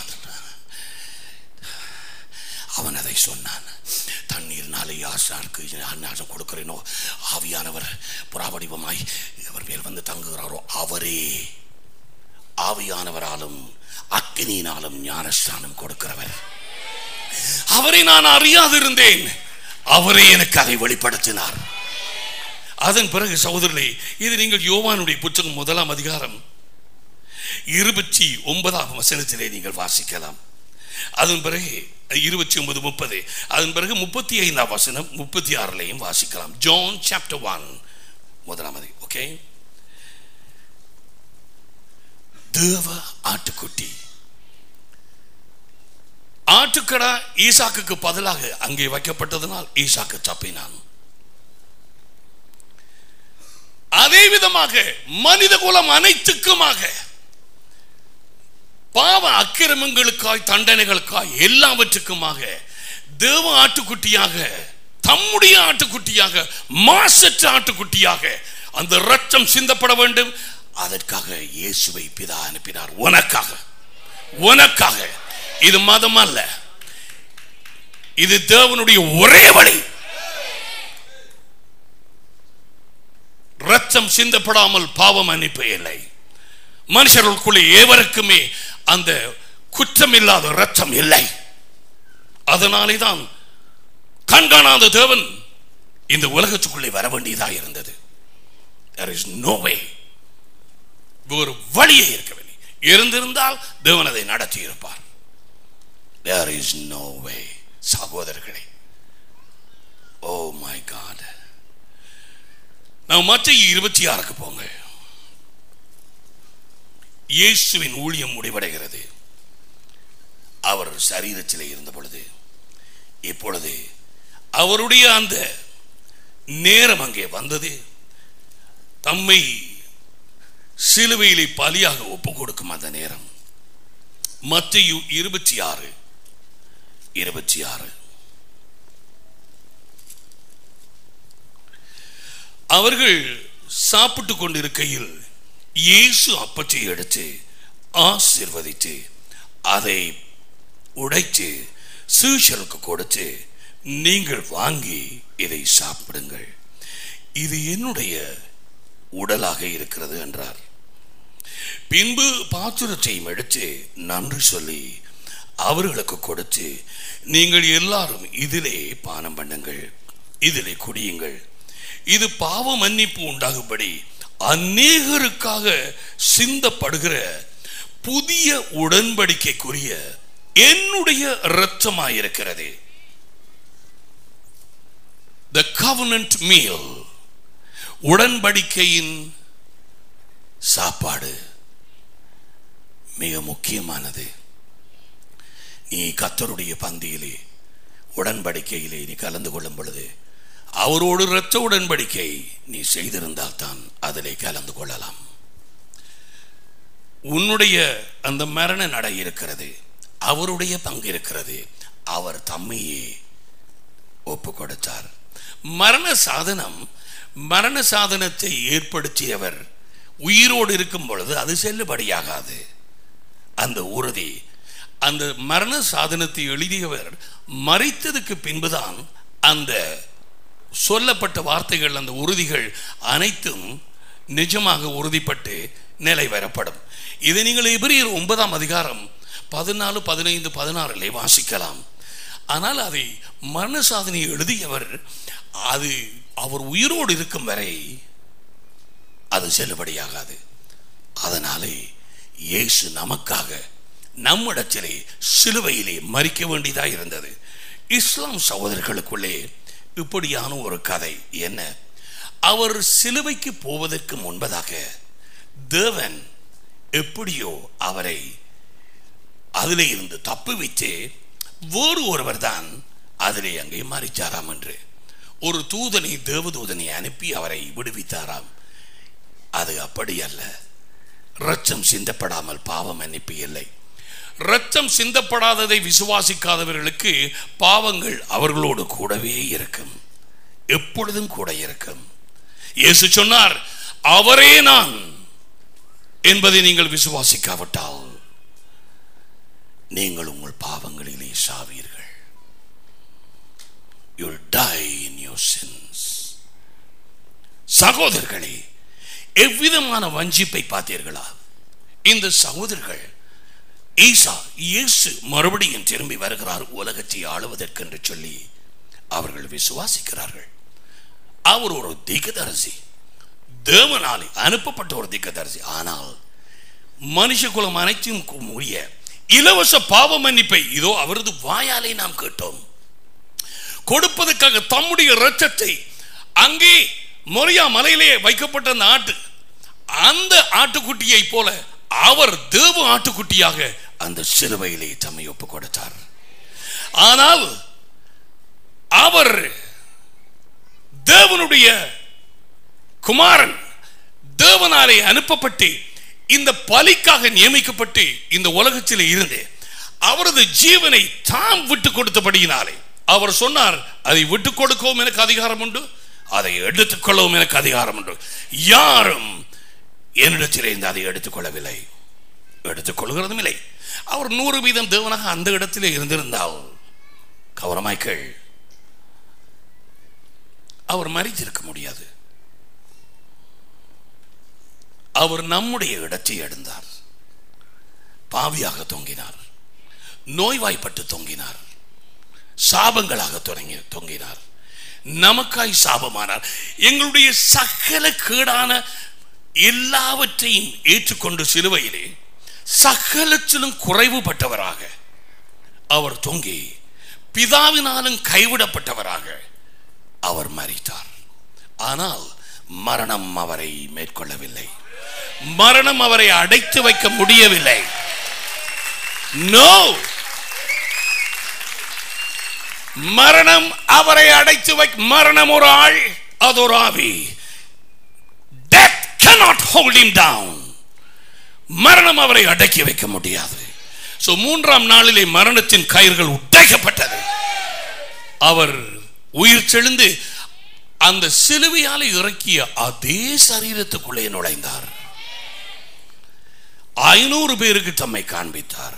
அவன் அதை சொன்னான் தண்ணீர்னாலே யாருக்கு நாசம் கொடுக்கிறேனோ ஆவியானவர் புறாவடிவமாய் இவர் மேல் வந்து தங்குகிறாரோ அவரே ஆவியானவராலும் அக்கினியினாலும் ஞானஸ்தானம் கொடுக்கிறவர் அவரை நான் அறியாதிருந்தேன் அவரே எனக்கு அதை வெளிப்படுத்தினார் அதன் பிறகு சகோதரர்களே இது நீங்கள் யோவானுடைய புத்தகம் முதலாம் அதிகாரம் இருபத்தி ஒன்பதாம் வசனத்திலே நீங்கள் வாசிக்கலாம் அதன் பிறகு இருபத்தி ஒன்பது முப்பது அதன் பிறகு முப்பத்தி ஐந்தாம் வசனம் முப்பத்தி ஆறுலையும் வாசிக்கலாம் ஜான் சாப்டர் ஒன் முதலாமது ஓகே தேவ ஆட்டுக்குட்டி ஆட்டுக்கடா ஈசாக்குக்கு பதிலாக அங்கே வைக்கப்பட்டதனால் ஈசாக்கு தப்பினான் அதே விதமாக மனித குலம் அனைத்துக்குமாக பாவ அக்கிரமங்களுக்காய் தண்டனைகளுக்காய் எல்லாவற்றுக்குமாக தேவ ஆட்டுக்குட்டியாக தம்முடைய ஆட்டுக்குட்டியாக மாசற்ற ஆட்டுக்குட்டியாக அந்த ரத்தம் சிந்தப்பட வேண்டும் அதற்காக இயேசுவை பிதா அனுப்பினார் உனக்காக உனக்காக இது மதம் அல்ல இது தேவனுடைய ஒரே வழி ரத்தம் சிந்தப்படாமல் பாவம் மன்னிப்பு இல்லை மனுஷர்களுக்குள்ளே எவருக்குமே அந்த குற்றம் இல்லாத ரத்தம் இல்லை அதனாலே தான் கண்காணாத தேவன் இந்த உலகத்துக்குள்ளே வர வேண்டியதாக இருந்தது there is no way ஒரு வழியே இருக்கவில்லை இருந்திருந்தால் தேவன் அதை நடத்தி இருப்பார் there is no way சகோதரர்களே ஓ மை காட் நான் மற்ற இருபத்தி ஆறுக்கு போங்க இயேசுவின் ஊழியம் முடிவடைகிறது அவர் சரீரத்தில் இருந்த பொழுது இப்பொழுது அவருடைய அந்த நேரம் அங்கே வந்தது தம்மை சிலுவையிலே பலியாக ஒப்பு கொடுக்கும் அந்த நேரம் மத்தியு இருபத்தி ஆறு இருபத்தி ஆறு அவர்கள் சாப்பிட்டு கொண்டிருக்கையில் இயேசு அப்பத்தை எடுத்து ஆசிர்வதித்து அதை உடைத்து சீஷருக்கு கொடுத்து நீங்கள் வாங்கி இதை சாப்பிடுங்கள் இது என்னுடைய உடலாக இருக்கிறது என்றார் பின்பு பாத்திரத்தையும் எடுத்து நன்றி சொல்லி அவர்களுக்கு கொடுத்து நீங்கள் எல்லாரும் இதிலே பானம் பண்ணுங்கள் இதிலே குடியுங்கள் இது பாவ மன்னிப்பு உண்டாகும்படி அநேகருக்காக சிந்தப்படுகிற புதிய உடன்படிக்கைக்குரிய என்னுடைய இரத்தமாயிருக்கிறது த கவர்னன்ட் மீல் உடன்படிக்கையின் சாப்பாடு மிக முக்கியமானது நீ கத்தருடைய பந்தியிலே உடன்படிக்கையிலே நீ கலந்து கொள்ளும் பொழுது அவரோடு இரத்த உடன்படிக்கை நீ செய்திருந்தால் தான் அதிலே கலந்து கொள்ளலாம் உன்னுடைய அந்த மரண நடை இருக்கிறது அவருடைய பங்கு இருக்கிறது அவர் தம்மையே ஒப்பு கொடுத்தார் மரண சாதனம் மரண சாதனத்தை ஏற்படுத்தியவர் உயிரோடு இருக்கும் பொழுது அது செல்லுபடியாகாது அந்த உறுதி அந்த மரண சாதனத்தை எழுதியவர் மறைத்ததுக்கு பின்புதான் அந்த சொல்லப்பட்ட வார்த்தைகள் அந்த உறுதிகள் அனைத்தும் நிஜமாக உறுதிப்பட்டு நிலை வரப்படும் இதை நீங்கள் எபிரியர் ஒன்பதாம் அதிகாரம் பதினாலு பதினைந்து பதினாறிலே வாசிக்கலாம் ஆனால் அதை மரண சாதனை எழுதியவர் அது அவர் உயிரோடு இருக்கும் வரை அது செல்லுபடியாகாது அதனாலே இயேசு நமக்காக நம்மிடத்திலே சிலுவையிலே மறிக்க வேண்டியதாக இருந்தது இஸ்லாம் சகோதரர்களுக்குள்ளே இப்படியான ஒரு கதை என்ன அவர் சிலுவைக்கு போவதற்கு முன்பதாக தேவன் எப்படியோ அவரை அதிலே இருந்து தப்புவித்து வேறு ஒருவர் தான் அதிலே அங்கே மறிச்சாராம் என்று ஒரு தூதனை தேவதூதனை அனுப்பி அவரை விடுவித்தாராம் அது அப்படி அல்ல ரத்தம் சிந்தப்படாமல் பாவம் மன்னிப்பு இல்லை ரத்தம் சிந்தப்படாததை விசுவாசிக்காதவர்களுக்கு பாவங்கள் அவர்களோடு கூடவே இருக்கும் எப்பொழுதும் கூட இருக்கும் இயேசு சொன்னார் அவரே நான் என்பதை நீங்கள் விசுவாசிக்காவிட்டால் நீங்கள் உங்கள் பாவங்களிலே சாவீர்கள் you die in your sins சகோதரர்களே எவ்விதமான வஞ்சிப்பை பார்த்தீர்களா இந்த சகோதரர்கள் ஈசா இயேசு மறுபடியும் திரும்பி வருகிறார் உலகத்தை ஆளுவதற்கென்று சொல்லி அவர்கள் விசுவாசிக்கிறார்கள் அவர் ஒரு திகதரிசி தேவனாலே அனுப்பப்பட்ட ஒரு திகதரிசி ஆனால் மனுஷ குலம் அனைத்தும் முடிய இலவச பாவ மன்னிப்பை இதோ அவரது வாயாலே நாம் கேட்டோம் கொடுப்பதற்காக தம்முடைய இரத்தத்தை அங்கே மொரியா மலையிலே வைக்கப்பட்ட அந்த ஆட்டு அந்த ஆட்டுக்குட்டியை போல அவர் தேவ ஆட்டுக்குட்டியாக அந்த சிலுவையிலே தம்மை ஒப்பு கொடுத்தார் ஆனால் அவர் தேவனுடைய குமாரன் தேவனாலே அனுப்பப்பட்டு இந்த பலிக்காக நியமிக்கப்பட்டு இந்த உலகத்தில் இருந்து அவரது ஜீவனை தாம் விட்டு கொடுத்தபடியினாலே அவர் சொன்னார் அதை விட்டு கொடுக்கவும் எனக்கு அதிகாரம் உண்டு அதை எடுத்துக்கொள்ளவும் எனக்கு அதிகாரம் உண்டு யாரும் என்னிடத்தில் இருந்து அதை எடுத்துக்கொள்ளவில்லை எடுத்துக்கொள்கிறதும் இல்லை அவர் நூறு வீதம் தேவனாக அந்த இடத்திலே இருந்திருந்தால் கவனமாய்க்கள் அவர் மறித்திருக்க முடியாது அவர் நம்முடைய இடத்தை எடுந்தார் பாவியாக தொங்கினார் நோய்வாய்ப்பட்டு தொங்கினார் சாபங்களாக தொடங்கி தொங்கினார் நமக்காய் சாபமானார் எங்களுடைய சகல கேடான எல்லாவற்றையும் ஏற்றுக்கொண்டு சிலுவையிலே சகலத்திலும் குறைவுபட்டவராக அவர் தொங்கி பிதாவினாலும் கைவிடப்பட்டவராக அவர் மறித்தார் ஆனால் மரணம் அவரை மேற்கொள்ளவில்லை மரணம் அவரை அடைத்து வைக்க முடியவில்லை நோ மரணம் அவரை அடைத்து வை மரணம் ஒரு ஆள் அது ஒரு ஆவி death cannot hold him down மரணம் அவரை அடக்கி வைக்க முடியாது சோ மூன்றாம் நாளிலே மரணத்தின் கயிர்கள் உடைக்கப்பட்டது அவர் உயிர் செழுந்து அந்த சிலுவையால் இறக்கிய அதே சரீரத்துக்குள்ளே நுழைந்தார் ஐநூறு பேருக்கு தம்மை காண்பித்தார்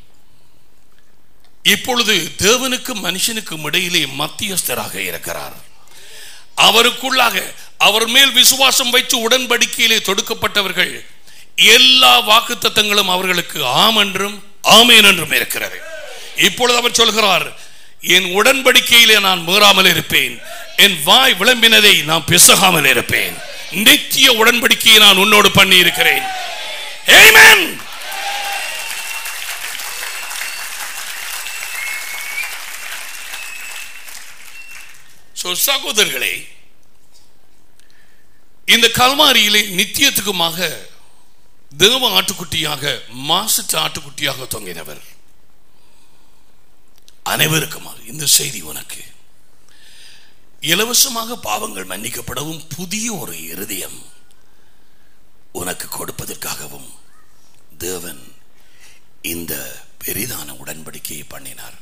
இப்பொழுது தேவனுக்கும் மனுஷனுக்கும் இடையிலே மத்தியஸ்தராக இருக்கிறார் அவருக்குள்ளாக அவர் மேல் விசுவாசம் வைத்து உடன்படிக்கையிலே தொடுக்கப்பட்டவர்கள் எல்லா வாக்குத்தத்தங்களும் அவர்களுக்கு ஆம் என்றும் ஆமேன் என்றும் இருக்கிறது இப்பொழுது அவர் சொல்கிறார் என் உடன்படிக்கையிலே நான் மீறாமல் இருப்பேன் என் வாய் விளம்பினதை நான் பிசகாமல் இருப்பேன் நித்திய உடன்படிக்கையை நான் உன்னோடு பண்ணி இருக்கிறேன் Amen. So, சகோதரர்களே இந்த கல்வாரியிலே நித்தியத்துக்குமாக தேவ ஆட்டுக்குட்டியாக மாசற்ற ஆட்டுக்குட்டியாக தொங்கினவர் அனைவருக்குமாக இந்த செய்தி உனக்கு இலவசமாக பாவங்கள் மன்னிக்கப்படவும் புதிய ஒரு இருதயம் உனக்கு கொடுப்பதற்காகவும் தேவன் இந்த பெரிதான உடன்படிக்கையை பண்ணினார்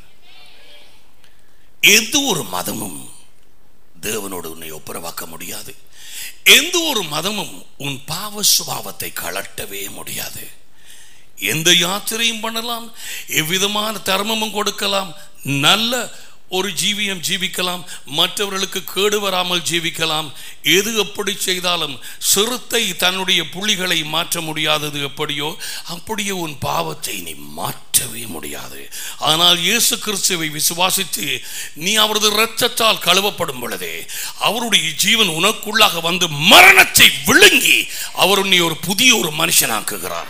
எந்த ஒரு மதமும் தேவனோடு உன்னை ஒப்புரவாக்க முடியாது எந்த ஒரு மதமும் உன் பாவ சுபாவத்தை கலட்டவே முடியாது எந்த யாத்திரையும் பண்ணலாம் எவ்விதமான தர்மமும் கொடுக்கலாம் நல்ல ஒரு ஜீவியம் ஜீவிக்கலாம் மற்றவர்களுக்கு கேடு வராமல் ஜீவிக்கலாம் எது எப்படி செய்தாலும் சிறுத்தை தன்னுடைய புள்ளிகளை மாற்ற முடியாதது எப்படியோ அப்படியே உன் பாவத்தை நீ மாற்றவே முடியாது ஆனால் இயேசு கிறிஸ்துவை விசுவாசித்து நீ அவரது இரத்தத்தால் கழுவப்படும் பொழுதே அவருடைய ஜீவன் உனக்குள்ளாக வந்து மரணத்தை விழுங்கி அவர் உன்னை ஒரு புதிய ஒரு மனுஷனாக்குகிறார்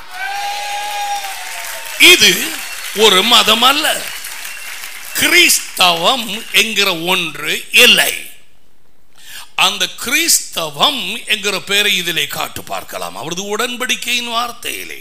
இது ஒரு மதம் அல்ல கிறிஸ்தவம் என்கிற ஒன்று இல்லை அந்த கிறிஸ்தவம் என்கிற பெயரை இதிலே காட்டு பார்க்கலாம் அவரது உடன்படிக்கையின் வார்த்தையிலே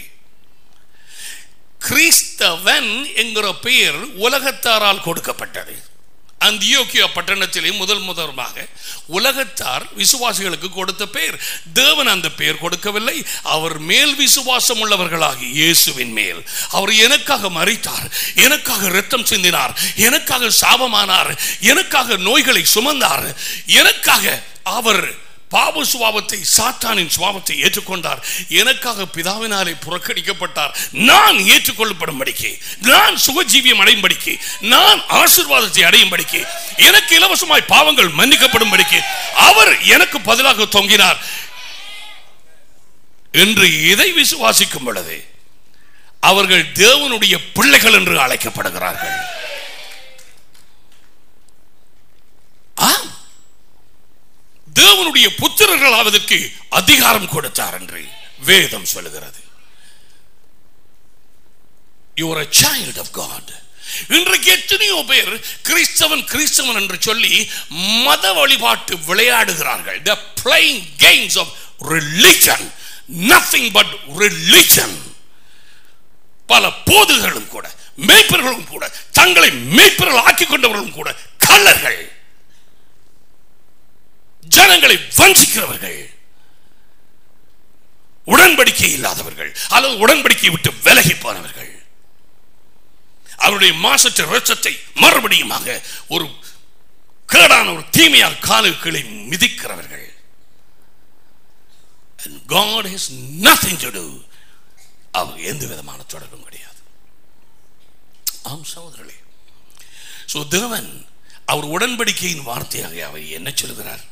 கிறிஸ்தவன் என்கிற பெயர் உலகத்தாரால் கொடுக்கப்பட்டது அந்தியோக்கியா பட்டணத்திலே முதல் முதலமாக உலகத்தார் விசுவாசிகளுக்கு கொடுத்த பெயர் தேவன் அந்த பெயர் கொடுக்கவில்லை அவர் மேல் விசுவாசம் உள்ளவர்களாகி இயேசுவின் மேல் அவர் எனக்காக மறித்தார் எனக்காக இரத்தம் சிந்தினார் எனக்காக சாபமானார் எனக்காக நோய்களை சுமந்தார் எனக்காக அவர் பாப சுவாபத்தை சாத்தானின் சுவாபத்தை ஏற்றுக்கொண்டார் எனக்காக பிதாவினாலே புறக்கணிக்கப்பட்டார் நான் ஏற்றுக்கொள்ளப்படும்படிக்கு நான் சுகஜீவியம் அடையும்படிக்கு நான் ஆசிர்வாதத்தை அடையும்படிக்கு எனக்கு இலவசமாய் பாவங்கள் மன்னிக்கப்படும்படிக்கு அவர் எனக்கு பதிலாக தொங்கினார் என்று இதை விசுவாசிக்கும் பொழுது அவர்கள் தேவனுடைய பிள்ளைகள் என்று அழைக்கப்படுகிறார்கள் ஆம் தேவனுடைய புத்திரர்கள் ஆவதற்கு அதிகாரம் கொடுத்தார் என்று வேதம் சொல்லுகிறது you are a child of God இன்றைக்கு எத்தனையோ பேர் கிறிஸ்தவன் கிறிஸ்தவன் என்று சொல்லி மத வழிபாட்டு விளையாடுகிறார்கள் the playing games of religion nothing but religion பல போதுகளும் கூட மேய்ப்பர்களும் கூட தங்களை மேய்ப்பர்கள் ஆக்கிக் கொண்டவர்களும் கூட கள்ளர்கள் ஜனங்களை வஞ்சிக்கிறவர்கள் உடன்படிக்கை இல்லாதவர்கள் அல்லது உடன்படிக்கை விட்டு விலகி போனவர்கள் அவருடைய மாசற்ற ரச்சத்தை மறுபடியுமாக ஒரு கேடான ஒரு தீமையாக காலுக்களை மிதிக்கிறவர்கள் And God has nothing to do அவர் எந்த விதமான தொடர்பும் கிடையாது ஆம் சகோதரர்களே சோ தேவன் அவர் உடன்படிக்கையின் வார்த்தையாக அவர் என்ன சொல்கிறார்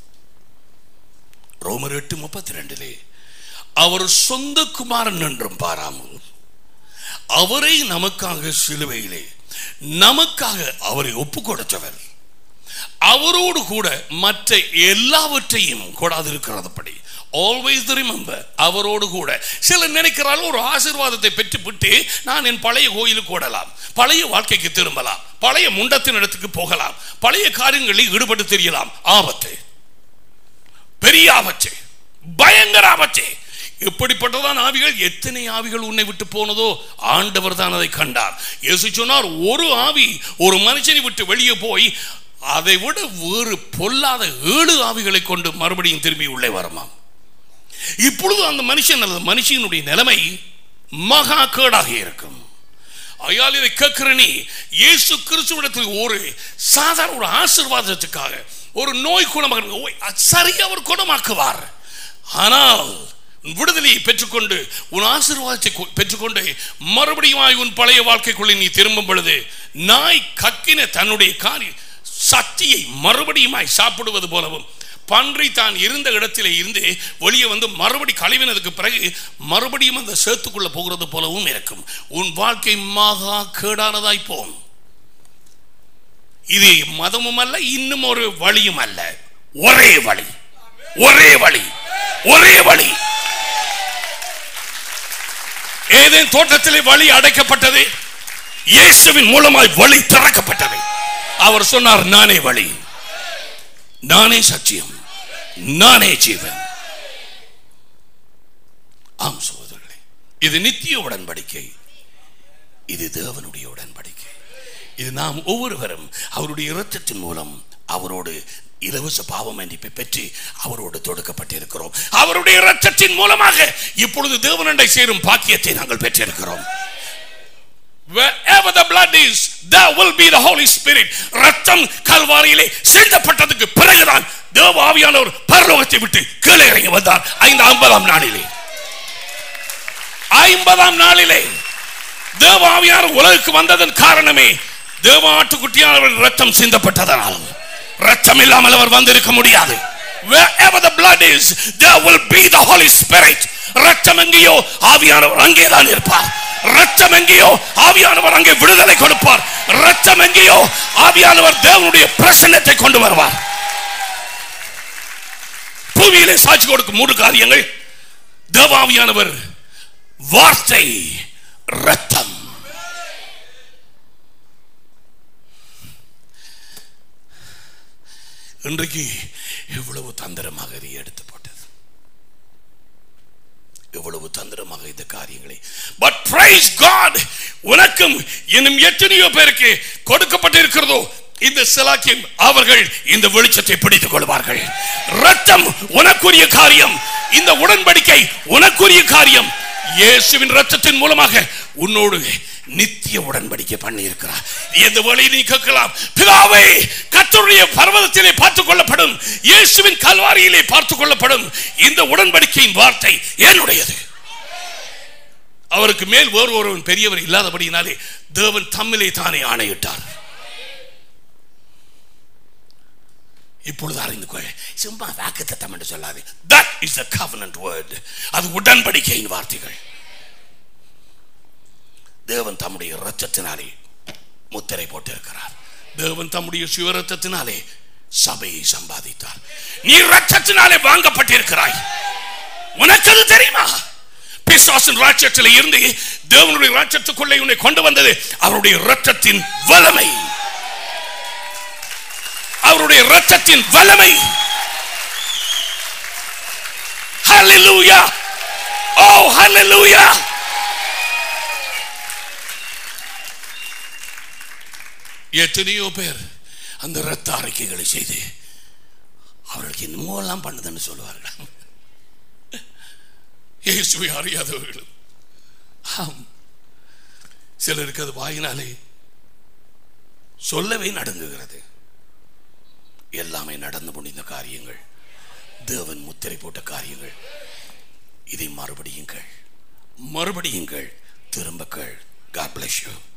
ரோமர் எட்டு முப்பத்தி ரெண்டிலே அவர் சொந்த குமாரன் என்றும் பாராமல் அவரை நமக்காக சிலுவையிலே நமக்காக அவரை ஒப்பு கொடுத்தவர் அவரோடு கூட மற்ற எல்லாவற்றையும் கூடாதிருக்கிறதுபடி ஆல்வேஸ் ரிமெம்பர் அவரோடு கூட சிலர் நினைக்கிறாள் ஒரு ஆசீர்வாதத்தை பெற்றுவிட்டு நான் என் பழைய கோயிலுக்கு ஓடலாம் பழைய வாழ்க்கைக்கு திரும்பலாம் பழைய முண்டத்தின் இடத்துக்கு போகலாம் பழைய காரியங்களில் ஈடுபட்டு தெரியலாம் ஆபத்து பெரிய ஆபத்து பயங்கர ஆபத்து எப்படிப்பட்டதான் ஆவிகள் எத்தனை ஆவிகள் உன்னை விட்டு போனதோ ஆண்டவர் தான் அதை கண்டார் இயேசு சொன்னார் ஒரு ஆவி ஒரு மனுஷனை விட்டு வெளியே போய் அதை விட வேறு பொல்லாத ஏழு ஆவிகளை கொண்டு மறுபடியும் திரும்பி உள்ளே வருமாம் இப்பொழுது அந்த மனுஷன் அல்லது மனுஷனுடைய நிலைமை மகா கேடாக இருக்கும் ஐயால் இதை கேட்கிற நீ இயேசு கிறிஸ்துவிடத்தில் ஒரு சாதாரண ஒரு ஆசீர்வாதத்துக்காக ஒரு நோய் குணமாக ஓய், அது சரியா அவர் குணமாக்குவார் ஆனால் உன் விடுதலையை பெற்றுக்கொண்டு உன் ஆசீர்வாதத்தை கொ- பெற்றுக்கொண்டு மறுபடியும் உன் பழைய வாழ்க்கைக்குள்ளே நீ திரும்பும் பொழுது நாய் கக்கின தன்னுடைய காரி சக்தியை மறுபடியுமாய் சாப்பிடுவது போலவும் பன்றி தான் இருந்த இடத்திலே இருந்து வெளியே வந்து மறுபடி கழிவினதுக்கு பிறகு மறுபடியும் அந்த சேத்துக்குள்ள போகிறது போலவும் இருக்கும் உன் வாழ்க்கை மகா கேடானதாய் போம் இது மதமும் அல்ல இன்னும் ஒரு வழியும் அல்ல ஒரே வழி ஒரே வழி ஒரே வழி ஏதேன் தோட்டத்திலே வழி அடைக்கப்பட்டது இயேசுவின் மூலமாய் வழி திறக்கப்பட்டது அவர் சொன்னார் நானே வழி நானே சத்தியம் நானே ஜீவன் ஆம் சகோதரர்களே இது நித்திய உடன்படிக்கை இது தேவனுடைய உடன்படிக்கை இது நாம் ஒவ்வொருவரும் அவருடைய இரத்தத்தின் மூலம் அவரோடு இலவச பாவ மன்னிப்பை பெற்று அவரோடு தொடுக்கப்பட்டிருக்கிறோம் அவருடைய இரத்தத்தின் மூலமாக இப்பொழுது தேவனண்டை சேரும் பாக்கியத்தை நாங்கள் பெற்றிருக்கிறோம் Wherever the blood is, there will be the Holy Spirit. ரத்தம் கல்வாரியிலே சிந்தப்பட்டதுக்கு பிறகுதான் தேவ ஆவியானவர் பரலோகத்தை விட்டு கீழே இறங்கி வந்தார் ஐந்து ஐம்பதாம் நாளிலே ஐம்பதாம் நாளிலே தேவ ஆவியானவர் உலகுக்கு வந்ததன் காரணமே தேவ ஆட்டுக்குட்டியானவர் ரத்தம் சிந்தப்பட்டதனால் ரத்தம் இல்லாமல் அவர் வந்திருக்க முடியாது Wherever the blood is, there will be the Holy Spirit. ரத்தம் எங்கேயோ ஆவியானவர் அங்கேதான் இருப்பார் ரத்தம் எங்கேயோ ஆவியானவர் அங்கே விடுதலை கொடுப்பார் ரத்தம் எங்கேயோ ஆவியானவர் தேவனுடைய பிரசன்னத்தை கொண்டு வருவார் பூமியிலே சாட்சி கொடுக்கும் மூன்று காரியங்கள் தேவாவியானவர் வார்த்தை ரத்தம் இன்றைக்கு எவ்வளவு தந்திரமாக இதை எடுத்து போட்டது எவ்வளவு தந்திரமாக இந்த காரியங்களை பட் பிரைஸ் காட் உனக்கும் இன்னும் எத்தனையோ பேருக்கு கொடுக்கப்பட்டிருக்கிறதோ இந்த சிலாக்கியம் அவர்கள் இந்த வெளிச்சத்தை பிடித்துக் கொள்வார்கள் ரத்தம் உனக்குரிய காரியம் இந்த உடன்படிக்கை உனக்குரிய காரியம் இயேசுவின் ரத்தத்தின் மூலமாக உன்னோடு நித்திய உடன்படிக்கை பண்ணி இருக்கிறார் எந்த வழியில் நீ கேட்கலாம் பிதாவே கத்தருடைய பர்வதத்திலே பார்த்துக் கொள்ளப்படும் இயேசுவின் கல்வாரியிலே பார்த்துக் கொள்ளப்படும் இந்த உடன்படிக்கையின் வார்த்தை என்னுடையது அவருக்கு மேல் வேறு ஒருவன் பெரியவர் இல்லாதபடியினாலே தேவன் தம்மிலே தானே ஆணையிட்டார் இப்பொழுது அறிந்து கொள் சும்மா வாக்கு தத்தம் என்று சொல்லாது that is the covenant word அது உடன்படிக்கையின் வார்த்தைகள் தேவன் தம்முடைய இரத்தத்தினாலே முத்திரை போட்டிருக்கிறார் தேவன் தம்முடைய சிவரத்தத்தினாலே சபையை சம்பாதித்தார் நீ ரத்தத்தினாலே வாங்கப்பட்டிருக்கிறாய் உனக்கு அது தெரியுமா பிசாசின் ராட்சத்தில் இருந்து தேவனுடைய ராட்சத்துக்குள்ளே உன்னை கொண்டு வந்தது அவருடைய இரத்தத்தின் வல்லமை அவருடைய இரத்தத்தின் வல்லமை Hallelujah. Oh, hallelujah. எத்தனையோ பேர் அந்த இரத்த அறிக்கைகளை செய்து அவர்களுக்கு என்னமோ எல்லாம் பண்ணுதுன்னு சொல்லுவார்கள் இயேசுவை அறியாதவர்களும் ஆம் சிலருக்கு அது வாயினாலே சொல்லவே நடுங்குகிறது எல்லாமே நடந்து முடிந்த காரியங்கள் தேவன் முத்திரை போட்ட காரியங்கள் இதை மறுபடியுங்கள் மறுபடியுங்கள் திரும்ப கேள் God bless you